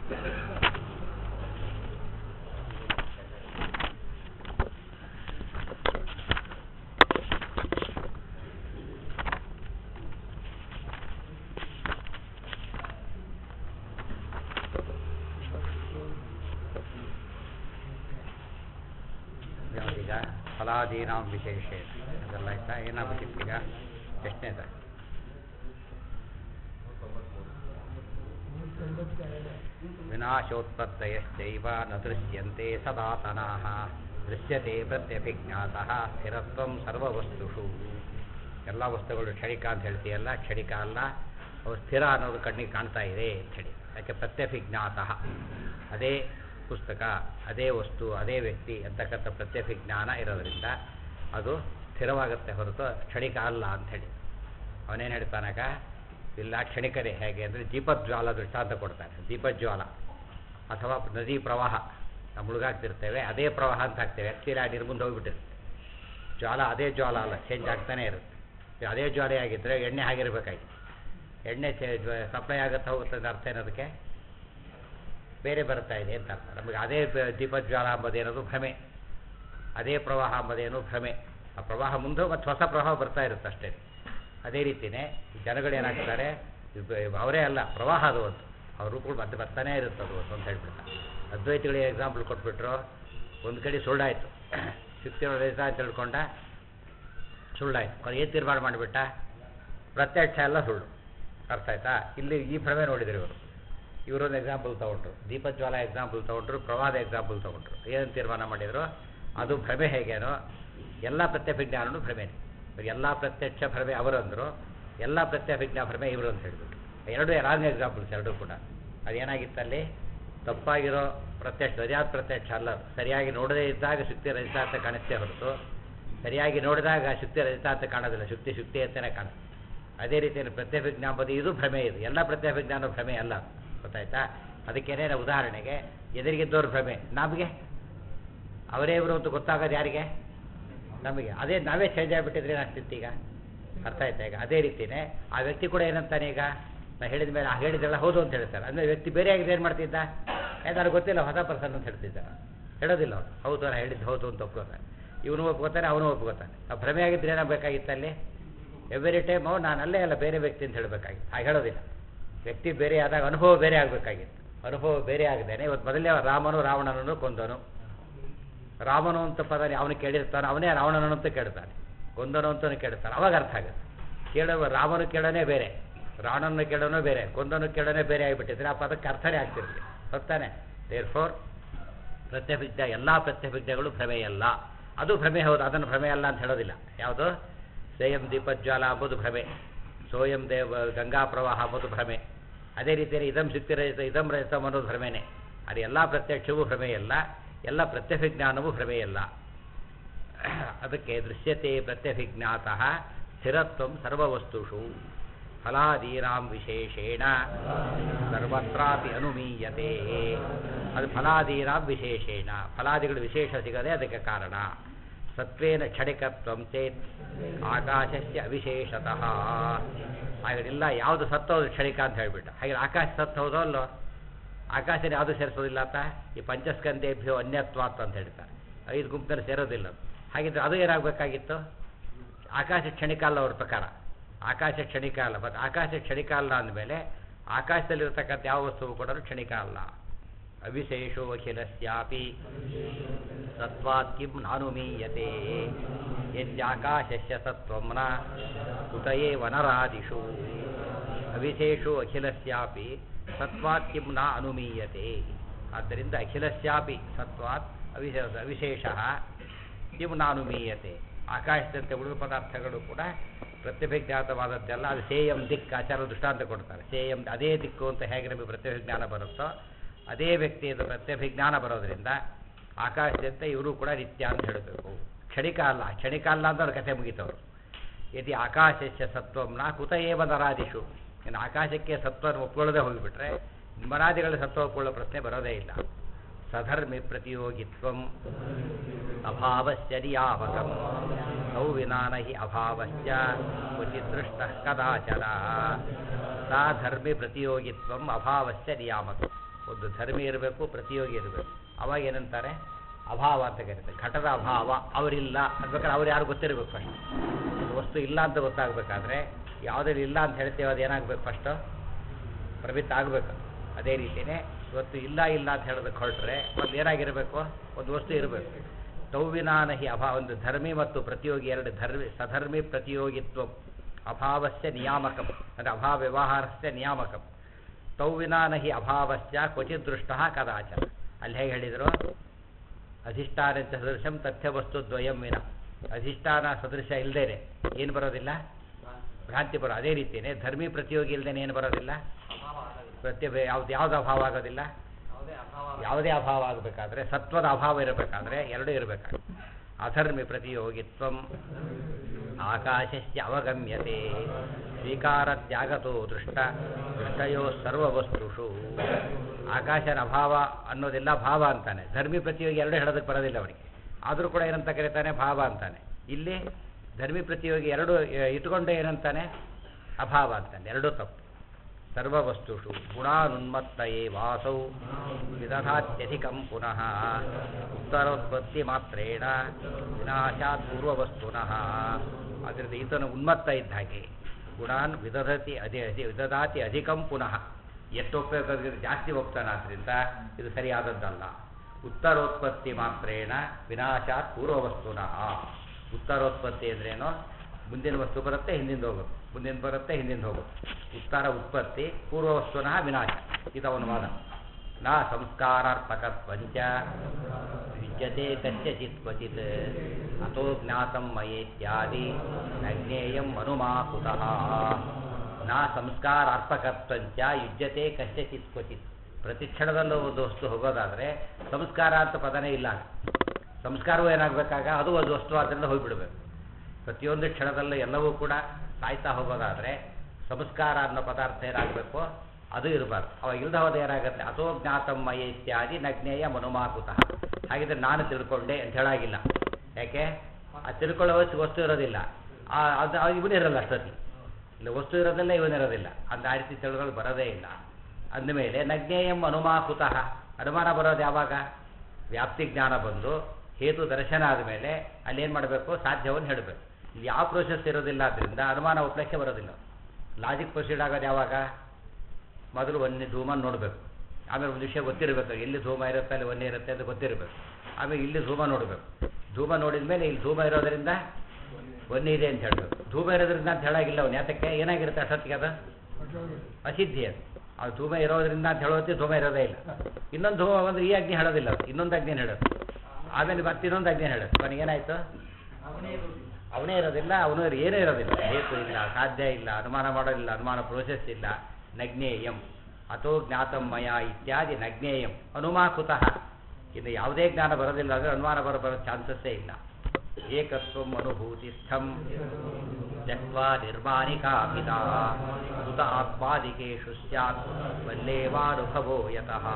ಯಾವ್ದೀಗ ಫಲಾದೀನಾಂ ವಿಶೇಷ ಅದೆಲ್ಲ ಆಯ್ತಾ ಏನಾಗ್ಬೇಕಿತ್ತು ಈಗ ಎಷ್ಟನೇದ ವಿನಾಶೋತ್ಪತ್ತಯಶ್ಚೈವ ನ ದೃಶ್ಯಂತೆ ಸದಾತನಾಃ ದೃಶ್ಯತೆ ಪ್ರತ್ಯಭಿಜ್ಞಾತಃ ಸ್ಥಿರತ್ವಂ ಸರ್ವವಸ್ತುಷು ಎಲ್ಲ ವಸ್ತುಗಳು ಕ್ಷಣಿಕ ಅಂತ ಹೇಳ್ತೀಯಲ್ಲ ಕ್ಷಣಿಕ ಅಲ್ಲ ಅವು ಸ್ಥಿರ ಅನ್ನೋದು ಕಣ್ಣಿಗೆ ಕಾಣ್ತಾ ಇದೆ ಹೇಳಿ ಯಾಕೆ ಪ್ರತ್ಯಭಿಜ್ಞಾತಃ ಅದೇ ಪುಸ್ತಕ ಅದೇ ವಸ್ತು ಅದೇ ವ್ಯಕ್ತಿ ಅಂತಕ್ಕಂಥ ಪ್ರತ್ಯಭಿಜ್ಞಾನ ಇರೋದ್ರಿಂದ ಅದು ಸ್ಥಿರವಾಗುತ್ತೆ ಹೊರತು ಕ್ಷಣಿಕ ಅಲ್ಲ ಅಂಥೇಳಿ ಅವನೇನು ಹೇಳ್ತಾನಾಗ ಇಲ್ಲ ಕ್ಷಣಿಕರೇ ಹೇಗೆ ಅಂದರೆ ದೀಪಜ್ವಾಲ ದೃಷ್ಟಾಂತ ಕೊಡ್ತಾನೆ ದೀಪಜ್ವಾಲ ಅಥವಾ ನದಿ ಪ್ರವಾಹ ನಾವು ಮುಳುಗಾಗ್ತಿರ್ತೇವೆ ಅದೇ ಪ್ರವಾಹ ಅಂತ ಹಾಕ್ತೇವೆ ಹತ್ತಿರ ನೀರು ಮುಂದೆ ಹೋಗ್ಬಿಟ್ಟಿರುತ್ತೆ ಜ್ವಾಲ ಅದೇ ಜ್ವಾಲ ಅಲ್ಲ ಚೇಂಜ್ ಆಗ್ತಾನೆ ಇರುತ್ತೆ ಅದೇ ಜ್ವಾಲೆ ಆಗಿದ್ದರೆ ಎಣ್ಣೆ ಆಗಿರಬೇಕಾಗಿತ್ತು ಎಣ್ಣೆ ಸಪ್ಲೈ ಆಗುತ್ತೆ ಹೋಗುತ್ತೆ ಅಂತ ಅರ್ಥ ಏನದಕ್ಕೆ ಬೇರೆ ಬರ್ತಾ ಇದೆ ಅಂತ ಅರ್ಥ ನಮಗೆ ಅದೇ ಬ- ದೀಪಜ್ವಾಲ ಅಂಬೋದೇನದು ಭ್ರಮೆ ಅದೇ ಪ್ರವಾಹ ಅಂಬೋದೇನು ಭ್ರಮೆ ಆ ಪ್ರವಾಹ ಮುಂದೆ ಮತ್ತು ಹೊಸ ಪ್ರವಾಹ ಬರ್ತಾ ಇರುತ್ತೆ ಅಷ್ಟೇ ಅದೇ ರೀತಿಯೇ ಜನಗಳು ಏನಾಗ್ತಾರೆ ಇಬ್ಬ- ಅವರೇ ಅಲ್ಲ ಪ್ರವಾಹ ಅದು ಒಂದು ಅವ್ರ ರೂಪಗಳು ಮತ್ತೆ ಬರ್ತಾನೇ ಇರುತ್ತೆ ಅದು ಅಂತ ಹೇಳ್ಬಿಡ್ತಾರೆ ಅದ್ವೈತಿಗಳಿಗೆ ಎಕ್ಸಾಂಪಲ್ ಕೊಟ್ಬಿಟ್ರು ಒಂದು ಕಡೆ ಸುಳ್ಳಾಯಿತು ಶುಕ್ತಿಯೊಳ ರಹಿತ ಅಂತ ತಿಳ್ಕೊಂಡ ಸುಳ್ಳಾಯಿತು ಅವ್ರು ಏನು ತೀರ್ಮಾನ ಮಾಡಿಬಿಟ್ಟ ಪ್ರತ್ಯಕ್ಷ ಎಲ್ಲ ಸುಳ್ಳು ಅರ್ಥ ಆಯ್ತಾ ಇಲ್ಲಿ ಈ ಭ್ರಮೆ ನೋಡಿದ್ರು ಇವರು ಇವರೊಂದು ಎಕ್ಸಾಂಪಲ್ ತೊಗೊಂಡ್ರು ದೀಪಜ್ವಾಲ ಎಕ್ಸಾಂಪಲ್ ತೊಗೊಂಡ್ರು ಪ್ರವಾದ ಎಕ್ಸಾಂಪಲ್ ತೊಗೊಂಡ್ರು ಏನು ತೀರ್ಮಾನ ಮಾಡಿದರು ಅದು ಭ್ರಮೆ ಹೇಗೇನೋ ಎಲ್ಲ ಪ್ರತ್ಯಭಿಜ್ಞಾನೂ ಭ್ರಮೆನೇ ಎಲ್ಲ ಪ್ರತ್ಯಕ್ಷ ಭ್ರಮೆ ಅವರಂದರು ಎಲ್ಲ ಪ್ರತ್ಯಭಿಜ್ಞಾ ಭ್ರಮೆ ಇವರು ಅಂತ ಹೇಳ್ಬಿಟ್ಟು ಎರಡು ರಾಂಗ್ ಎಕ್ಸಾಂಪಲ್ಸ್ ಎರಡೂ ಕೂಡ ಅದೇನಾಗಿತ್ತಲ್ಲಿ ತಪ್ಪಾಗಿರೋ ಪ್ರತ್ಯಕ್ಷ ಸರಿಯಾದ ಪ್ರತ್ಯಕ್ಷ ಅಲ್ಲ ಅದು. ಸರಿಯಾಗಿ ನೋಡದೇ ಇದ್ದಾಗ ಶುಕ್ತಿ ರಹಿತ ಅಂತ ಕಾಣಿಸ್ತೇ ಹೊರತು ಸರಿಯಾಗಿ ನೋಡಿದಾಗ ಶುಕ್ತಿ ರಹಿತ ಅಂತ ಕಾಣೋದಿಲ್ಲ ಶುಕ್ತಿ ಶುಕ್ತಿ ಅಂತಲೇ ಕಾಣುತ್ತೆ ಅದೇ ರೀತಿಯಲ್ಲಿ ಪ್ರತ್ಯಭಿಜ್ಞಾ ಎಂಬುದು ಇದು ಭ್ರಮೆ ಇದು ಎಲ್ಲ ಪ್ರತ್ಯಭಿಜ್ಞಾನ ಭ್ರಮೆ ಅಲ್ಲ ಗೊತ್ತಾಯ್ತಾ ಅದಕ್ಕೇನೇ ನಾವು ಉದಾಹರಣೆಗೆ ಎದುರಿಗಿದ್ದವ್ರ ಭ್ರಮೆ ನಮಗೆ ಅವರೇ ಇವರು ಅಂತ ಗೊತ್ತಾಗೋದು ಯಾರಿಗೆ ನಮಗೆ ಅದೇ ನಾವೇ ಚೇಂಜ್ ಆಗಿಬಿಟ್ಟಿದ್ರೆ ಏನಾಗ್ತಿತ್ತು ಈಗ ಅರ್ಥ ಆಯ್ತಾ ಈಗ ಅದೇ ರೀತಿಯೇ ಆ ವ್ಯಕ್ತಿ ಕೂಡ ಏನಂತಾನೆ ಈಗ ನಾ ಹೇಳಿದ ಮೇಲೆ ಆ ಹೇಳಿದ್ರೆಲ್ಲ ಹೌದು ಅಂತ ಹೇಳ್ತಾರೆ ಅಂದರೆ ವ್ಯಕ್ತಿ ಬೇರೆ ಆಗಿದೆ ಏನು ಮಾಡ್ತಿದ್ದ ಯಾರು ಗೊತ್ತಿಲ್ಲ ಹೊಸ ಪರ್ಸನ್ ಅಂತ ಹೇಳ್ತಿದ್ದ ಹೇಳೋದಿಲ್ಲ ಅವನು ಹೌದು ನಾ ಹೇಳಿದ್ದು ಹೌದು ಅಂತ ಒಪ್ಕೋತಾನೆ ಇವನು ಒಪ್ಕೋತಾನೆ ಅವನು ಒಪ್ಕೋತಾನೆ ಆ ಭ್ರಮೆ ಆಗಿದ್ರೆ ಏನಾಗಬೇಕಾಗಿತ್ತು ಅಲ್ಲಿ ಎವ್ರಿ ಟೈಮ್ ಅವು ನಾನು ಅಲ್ಲೇ ಅಲ್ಲ ಬೇರೆ ವ್ಯಕ್ತಿ ಅಂತ ಹೇಳಬೇಕಾಗಿತ್ತು ಹಾಗೆ ಹೇಳೋದಿಲ್ಲ ವ್ಯಕ್ತಿ ಬೇರೆ ಆದಾಗ ಅನುಭವ ಬೇರೆ ಆಗಬೇಕಾಗಿತ್ತು ಅನುಭವ ಬೇರೆ ಆಗದೇನೆ ಇವತ್ತು ಮೊದಲೇ ರಾಮನು ರಾವಣನನ್ನು ಕೊಂದನು ರಾಮನು ಅಂತ ಪದ ಅವನು ಕೇಳಿರ್ತಾನೆ ಅವನೇ ರಾವಣನನ್ನು ಅಂತ ಕೇಳ್ತಾನೆ ಕೊಂದನು ಅಂತಲೂ ಕೇಳ್ತಾನೆ ಅವಾಗ ಅರ್ಥ ಆಗುತ್ತೆ ಕೇಳುವ ರಾಮನು ಕೇಳೋನೇ ಬೇರೆ ರಾವಣನ ಕೇಳೋನೂ ಬೇರೆ ಕೊಂದನು ಕೇಳೋನೇ ಬೇರೆ ಆಗಿಬಿಟ್ಟಿದ್ರೆ ಆ ಪದಕ್ಕೆ ಅರ್ಥನೇ ಆಗ್ತಿರ್ಲಿ ಹೊತ್ತಾನೆ ದೇರ್ ಫೋರ್ ಪ್ರತ್ಯಭಿಜ್ಞ ಎಲ್ಲ ಪ್ರತ್ಯಭಿಜ್ಞಗಳು ಭ್ರಮೆಯಲ್ಲ ಅದು ಭ್ರಮೆ ಹೌದು ಅದನ್ನು ಭ್ರಮೆ ಅಲ್ಲ ಅಂತ ಹೇಳೋದಿಲ್ಲ ಯಾವುದು ಸೇಯಂ ದೀಪಜ್ವಾಲ ಅಂಬುದು ಭ್ರಮೆ ಸೋಯಂ ದೇವ ಗಂಗಾ ಪ್ರವಾಹ ಅಂಬುದು ಭ್ರಮೆ ಅದೇ ರೀತಿಯಲ್ಲಿ ಇದಂ ಶಕ್ತಿರಹಿತ ಇದಂ ರಹಿತಂ ಅನ್ನೋದು ಭ್ರಮೆನೇ ಅದು ಎಲ್ಲ ಪ್ರತ್ಯಕ್ಷವೂ ಭ್ರಮೆಯಲ್ಲ ಎಲ್ಲ ಪ್ರತ್ಯಭಿಜ್ಞಾನವೂ ಭ್ರಮೆಯಲ್ಲ ಅದಕ್ಕೆ ದೃಶ್ಯತೆ ಪ್ರತ್ಯಭಿಜ್ಞಾತಃ ಸ್ಥಿರತ್ವಂ ಸರ್ವವಸ್ತುಷು ಫಲಾದೀನಾಂ ವಿಶೇಷೇಣ ಸರ್ವತ್ರಾಪಿ ಅನುಮೀಯತೆ ಅದು ಫಲಾದೀನಾಂ ವಿಶೇಷೇಣ ಫಲಾದಿಗಳು ವಿಶೇಷ ಸಿಗದೆ ಅದಕ್ಕೆ ಕಾರಣ ಸತ್ವೇನ ಕ್ಷಣಿಕತ್ವಂ ಚೇತ್ ಆಕಾಶಸ್ಯ ಅವಿಶೇಷತಃ ಹಾಗೆಲ್ಲ ಯಾವುದು ಸತ್ತೋದು ಕ್ಷಣಿಕ ಅಂತ ಹೇಳ್ಬಿಟ್ಟು ಹಾಗೆ ಆಕಾಶ ಸತ್ತು ಹೌದೋ ಅಲ್ಲೋ ಆಕಾಶನ ಯಾವುದು ಸೇರಿಸೋದಿಲ್ಲ ಅಂತ ಈ ಪಂಚಸ್ಕಂದೇಭ್ಯೋ ಅನ್ಯತ್ವಾತ್ ಅಂತ ಹೇಳ್ತಾರೆ ಐದು ಗುಂಪಿನಲ್ಲಿ ಸೇರೋದಿಲ್ಲ ಅದು. ಹಾಗಿದ್ರೆ ಅದು ಏನಾಗಬೇಕಾಗಿತ್ತು ಆಕಾಶ ಕ್ಷಣಿಕ ಅಲ್ಲ ಅವ್ರ ಪ್ರಕಾರ ಆಕಾಶ ಕ್ಷಣಿಕ ಅಲ್ಲ ಬಟ್ ಆಕಾಶ ಕ್ಷಣಿಕ ಅಲ್ಲ ಅಂದಮೇಲೆ ಆಕಾಶದಲ್ಲಿರ್ತಕ್ಕಂಥ ಯಾವ ವಸ್ತುವು ಕೂಡ ಕ್ಷಣಿಕ ಅಲ್ಲ ಅವಿಶೇಷೋ ಅಖಿಲಸ್ಯಾಪಿ ಸತ್ವಾತ್ ಕಿಂ ನಾನುಮೀಯತೆ ಯದ್ಯಾಕಾಶಸ್ಯ ಸತ್ವಂ ನ ಕುತ ಏವ ನರಾದಿಷು ಅವಿಶೇಷೋ ಅಖಿಲಸ್ಯಾಪಿ ಸತ್ವಾತ್ ಕಿಂ ನ ಅನುಮೀಯತೆ ಆದ್ದರಿಂದ ಅಖಿಲಸ್ಯಾಪಿ ಸತ್ವಾತ್ ಅವಿಶೇಷ ಅವಿಶೇಷ ಕಿಂ ನಾನುಮೀಯತೆ ಆಕಾಶದಂತೆ ಉಳಿದ ಪದಾರ್ಥಗಳು ಕೂಡ ಪ್ರತ್ಯಭಿಜ್ಞಾತವಾದದ್ದೆಲ್ಲ ಅದು ಸೇಯಂ ದಿಕ್ ಆಚಾರ ದೃಷ್ಟಾಂತ ಕೊಡ್ತಾರೆ ಸೇಯಂ ಅದೇ ದಿಕ್ಕು ಅಂತ ಹೇಗೆ ನಮಗೆ ಪ್ರತ್ಯಭಿಜ್ಞಾನ ಬರುತ್ತೋ ಅದೇ ವ್ಯಕ್ತಿಯದು ಪ್ರತ್ಯಭಿಜ್ಞಾನ ಬರೋದರಿಂದ ಆಕಾಶದಂತೆ ಇವರು ಕೂಡ ನಿತ್ಯ ಅಂತ ಹೇಳಬೇಕು ಕ್ಷಣಿಕ ಅಲ್ಲ ಕ್ಷಣಿಕ ಅಲ್ಲ ಅಂತ ಅವ್ರ ಕಥೆ ಮುಗಿತವರು ಯದಿ ಆಕಾಶಸ್ಯ ಸತ್ವಂನ ಕುತ ಏವ ನರಾದಿಷು ಇನ್ನು ಆಕಾಶಕ್ಕೆ ಸತ್ವವನ್ನು ಒಪ್ಕೊಳ್ಳದೆ ಹೋಗಿಬಿಟ್ರೆ ಮರಾದಿಗಳ ಸತ್ವ ಒಪ್ಕೊಳ್ಳೋ ಪ್ರಶ್ನೆ ಬರೋದೇ ಇಲ್ಲ ಸಧರ್ಮಿ ಪ್ರತಿಯೋಗಿತ್ವಂ ಅಭಾವಸ್ಯ ನಿಯಾಮಕಂ ಸೌ ವಿನಾನ ಹಿ ಅಭಾವಸ್ಯ ಕ್ವಚಿತ್ ದೃಷ್ಟ ಕದಾಚನ ಸಾ ಧರ್ಮಿ ಪ್ರತಿಯೋಗಿತ್ವಂ ಅಭಾವಸ್ಯ ನಿಯಾಮಕಂ ಒಂದು ಧರ್ಮಿ ಇರಬೇಕು ಪ್ರತಿಯೋಗಿ ಇರಬೇಕು ಅವಾಗ ಏನಂತಾರೆ ಅಭಾವ ಅಂತ ಕರೀತಾರೆ ಘಟದ ಅಭಾವ ಅವರಿಲ್ಲ ಅನ್ಬೇಕಾದ್ರೆ ಅವ್ರು ಯಾರು ಗೊತ್ತಿರಬೇಕು ಫಸ್ಟ್ ಒಂದು ವಸ್ತು ಇಲ್ಲ ಅಂತ ಗೊತ್ತಾಗಬೇಕಾದ್ರೆ ಯಾವುದ್ರಲ್ಲಿ ಇಲ್ಲ ಅಂತ ಹೇಳ್ತೇವೆ ಅದು ಏನಾಗಬೇಕು ಫಸ್ಟು ಪ್ರವೃತ್ತ ಆಗಬೇಕು ಅದೇ ರೀತಿಯೇ ಇವತ್ತು ಇಲ್ಲ ಇಲ್ಲ ಅಂತ ಹೇಳೋದಕ್ಕೆ ಹೊರಟ್ರೆ ಒಂದು ಏನಾಗಿರಬೇಕು ಒಂದು ವಸ್ತು ಇರಬೇಕು ತೌವಿನಾನಹಿ ಅಭಾವ ಒಂದು ಧರ್ಮಿ ಮತ್ತು ಪ್ರತಿಯೋಗಿ ಎರಡು ಧರ್ಮಿ ಸಧರ್ಮಿ ಪ್ರತಿಯೋಗಿತ್ವ ಅಭಾವಸ್ಯ ನಿಯಾಮಕಂ ಅಂದರೆ ಅಭಾವ ವ್ಯವಹಾರಸ್ಯ ನಿಯಾಮಕಂ ತೌವಿನಾನಹಿ ಅಭಾವಸ್ಯ ಕ್ವಚಿತ್ ದೃಷ್ಟ ಕದಾಚನ ಅಲ್ಲಿ ಹೇಗೆ ಹೇಳಿದರು ಅಧಿಷ್ಠಾನ ಸದೃಶಂ ತಥ್ಯವಸ್ತು ದ್ವಯಂ ವಿನ ಅಧಿಷ್ಠಾನ ಸದೃಶ ಇಲ್ಲದೇನೆ ಏನು ಬರೋದಿಲ್ಲ ಭ್ರಾಂತಿ ಬರೋ ಅದೇ ರೀತಿಯೇ ಧರ್ಮಿ ಪ್ರತಿಯೋಗಿ ಇಲ್ಲದೇನೆ ಏನು ಬರೋದಿಲ್ಲ ಪ್ರತಿ ಯಾವ್ದು ಯಾವ್ದು ಅಭಾವ ಆಗೋದಿಲ್ಲ ಯಾವುದೇ ಅಭಾವ ಆಗಬೇಕಾದ್ರೆ ಸತ್ವದ ಅಭಾವ ಇರಬೇಕಾದ್ರೆ ಎರಡೂ ಇರಬೇಕಾಗುತ್ತೆ ಅಧರ್ಮಿ ಪ್ರತಿಯೋಗಿತ್ವಂ ಆಕಾಶಸ್ಯ ಅವಗಮ್ಯತೆ ಸ್ವೀಕಾರ ತ್ಯಾಗತೋ ದೃಷ್ಟ ದೃಷ್ಟಯೋ ಸರ್ವವಸ್ತುಷು ಆಕಾಶನ ಅಭಾವ ಅನ್ನೋದೆಲ್ಲ ಭಾವ ಅಂತಾನೆ ಧರ್ಮಿ ಪ್ರತಿಯೋಗಿ ಎರಡು ಹೇಳೋದಕ್ಕೆ ಬರೋದಿಲ್ಲ ಅವರಿಗೆ ಆದರೂ ಕೂಡ ಏನಂತ ಕರೀತಾನೆ ಭಾವ ಅಂತಾನೆ ಇಲ್ಲಿ ಧರ್ಮಿ ಪ್ರತಿಯೋಗಿ ಎರಡು ಎ, ಇಟ್ಕೊಂಡು ಏನಂತಾನೆ ಅಭಾವ ಅಂತಾನೆ ಎರಡೂ ತಪ್ಪು ಸರ್ವವಸ್ತುಷು ಗುಣಾನುನ್ಮತ್ತಯೇ ವಾಸೌ ವಿದಧಾತ್ಯಧಿಕಂ ಪುನಃ ಉತ್ತರೋತ್ಪತ್ತಿ ಮಾತ್ರೇಣ ವಿನಾಶಾತ್ ಪೂರ್ವವಸ್ತುನಃ ಅದರಿಂದ ಈತನು ಉನ್ಮತ್ತ ಇದ್ದ ಹಾಗೆ ಗುಣಾನ್ ವಿದಧತಿ ಅಧಿ ಅಧಿ ವಿದಧಾತಿ ಅಧಿಕಂ ಪುನಃ ಎಷ್ಟು ಹೋಗ್ಬೇಕಾದ್ರೆ ಜಾಸ್ತಿ ಹೋಗ್ತಾನೆ ಆದ್ದರಿಂದ ಇದು ಸರಿಯಾದದ್ದಲ್ಲ ಉತ್ತರೋತ್ಪತ್ತಿ ಮಾತ್ರೇಣ ವಿನಾಶಾತ್ ಪೂರ್ವವಸ್ತುನಃ ಉತ್ತರೋತ್ಪತ್ತಿ ಅಂದ್ರೇನು ಮುಂದಿನ ವಸ್ತು ಬರುತ್ತೆ ಹಿಂದಿಂದ ಹೋಗುತ್ತೆ ಮುಂದಿನ ಬರುತ್ತೆ ಹಿಂದಿಂದ ಹೋಗುತ್ತೆ ಉತ್ತರ ಉತ್ಪತ್ತಿ ಪೂರ್ವವಸ್ತುನಃ ವಿನಾಶ ಇದು ಅವನ ವಾದ ನಾ ಸಂಸ್ಕಾರಾತ್ಮಕತ್ವಂಚ ವಿದ್ಯತೆ ಕಸ್ಯಚಿತ್ ಕ್ವಚಿತ್ ಅತೋ ಜ್ಞಾತಂ ಮಯೇತ್ಯಾದಿ ನ ಜ್ಞೇಯಂ ಅನುಮಾಕುತಃ ನಾ ಸಂಸ್ಕಾರಾತ್ಮಕತ್ವಂಚ ಯುಜ್ಯತೆ ಕಸ್ಯಚಿತ್ ಕ್ವಚಿತ್ ಪ್ರತಿ ಕ್ಷಣದಲ್ಲೂ ಒಂದು ವಸ್ತು ಹೋಗೋದಾದರೆ ಸಂಸ್ಕಾರ ಅಂತ ಪದನೇ ಇಲ್ಲ ಸಂಸ್ಕಾರವೂ ಏನಾಗಬೇಕಾಗ ಅದು ಒಂದು ವಸ್ತು ಆದ್ದರಿಂದ ಹೋಗಿಬಿಡಬೇಕು ಪ್ರತಿಯೊಂದು ಕ್ಷಣದಲ್ಲೂ ಎಲ್ಲವೂ ಕೂಡ ಸಾಯ್ತಾ ಹೋಗೋದಾದರೆ ಸಂಸ್ಕಾರ ಅನ್ನೋ ಪದಾರ್ಥ ಏನಾಗಬೇಕು ಅದು ಇರಬಾರ್ದು ಅವಾಗ ಇಲ್ದ ಹೋದ ಏನಾಗುತ್ತೆ ಅಥೋ ಜ್ಞಾತಮ್ಮಯ ಇತ್ಯಾದಿ ನಗ್ನೇಯ ಮನುಮಾಕುತಃ ಹಾಗಿದ್ರೆ ನಾನು ತಿಳ್ಕೊಂಡೆ ಅಂತ ಹೇಳಾಗಿಲ್ಲ ಯಾಕೆ ಆ ತಿಳ್ಕೊಳ್ಳೋ ವಸ್ತು ವಸ್ತು ಇರೋದಿಲ್ಲ ಆ ಅದು ಇವನಿರಲ್ಲ ಅಷ್ಟೊತ್ತಿ ಇಲ್ಲ ವಸ್ತು ಇರೋದಿಲ್ಲ ಇವನಿರೋದಿಲ್ಲ ಅಂತ ಆ ರೀತಿ ತಿಳ್ಕೊಳ್ಳೋ ಬರೋದೇ ಇಲ್ಲ ಅಂದಮೇಲೆ ನಗ್ನೇಯಂ ಅನುಮಾಕುತಃ ಅನುಮಾನ ಬರೋದು ಯಾವಾಗ ವ್ಯಾಪ್ತಿ ಜ್ಞಾನ ಬಂದು ಹೇತು ದರ್ಶನ ಆದಮೇಲೆ ಅಲ್ಲಿ ಏನು ಮಾಡಬೇಕು ಸಾಧ್ಯವನ್ನು ಹೇಳಬೇಕು ಇಲ್ಲಿ ಯಾವ ಪ್ರೋಸೆಸ್ ಇರೋದಿಲ್ಲ ಆದ್ದರಿಂದ ಅನುಮಾನ ಒಪ್ಪಲಿಕ್ಕೆ ಬರೋದಿಲ್ಲ ಲಾಜಿಕ್ ಪ್ರೊಸೀಡ್ ಆಗೋದು ಯಾವಾಗ ಮೊದಲು ಒಂದೇ ಧೂಮ ನೋಡಬೇಕು ಆಮೇಲೆ ಒಂದು ವಿಷಯ ಗೊತ್ತಿರಬೇಕು ಎಲ್ಲಿ ಧೂಮ ಇರುತ್ತೆ ಅಲ್ಲಿ ಒಂದೇ ಇರುತ್ತೆ ಅಂತ ಗೊತ್ತಿರಬೇಕು ಆಮೇಲೆ ಇಲ್ಲಿ ಧೂಮ ನೋಡಬೇಕು ಧೂಮ ನೋಡಿದ ಮೇಲೆ ಇಲ್ಲಿ ಧೂಮ ಇರೋದರಿಂದ ಒಂದೇ ಇದೆ ಅಂತ ಹೇಳಬೇಕು ಧೂಮ ಇರೋದ್ರಿಂದ ಅಂತ ಹೇಳಾಗಿಲ್ಲ ಅವ್ನು ಯಾತಕ್ಕೆ ಏನಾಗಿರುತ್ತೆ ಅಷ್ಟೊತ್ತಿಗೆ ಅದು ಅಸಿದ್ಧಿ ಅದು ಅದು ಧೂಮ ಇರೋದ್ರಿಂದ ಅಂತ ಹೇಳೋತಿ ಧೂಮ ಇರೋದೇ ಇಲ್ಲ ಇನ್ನೊಂದು ಧೂಮ ಬಂದ್ರೆ ಈ ಅಗ್ನಿ ಹೇಳೋದಿಲ್ಲ ಅದು ಇನ್ನೊಂದು ಅಗ್ನಿ ಹೇಳೋದು ಆಮೇಲೆ ಮತ್ತೆ ಇನ್ನೊಂದು ಅಗ್ನಿ ಹೇಳೋದು ಕೊನೆಗೇನಾಯಿತು ಅವನೇ ಇರೋದಿಲ್ಲ ಅವನು ಏನೂ ಇರೋದಿಲ್ಲ ಹೇತು ಇಲ್ಲ ಸಾಧ್ಯ ಇಲ್ಲ ಅನುಮಾನ ಮಾಡೋದಿಲ್ಲ ಅನುಮಾನ ಪ್ರೋಸೆಸ್ ಇಲ್ಲ ನಗ್ನೇಯಂ ಅಥೋ ಜ್ಞಾತಂ ಮಯ ಇತ್ಯಾದಿ ನಗ್ನೇಯಂ ಅನುಮಾಕುತಃ ಇನ್ನು ಯಾವುದೇ ಜ್ಞಾನ ಬರೋದಿಲ್ಲ ಅಂದರೆ ಅನುಮಾನ ಬರೋ ಬರೋ ಚಾನ್ಸಸ್ಸೇ ಇಲ್ಲ ಏಕತ್ವಂ ಅನುಭೂತಿಸ್ಥಂ ತ್ಯಕ್ವಾ ನಿರ್ಮಾಣಿಕಾಪಿತ ಉತ ಆತ್ಮಾದಿಕೇಶು ಸ್ಯಾತ್ ವಲ್ಲೇವಾನುಭವೋ ಯತಃ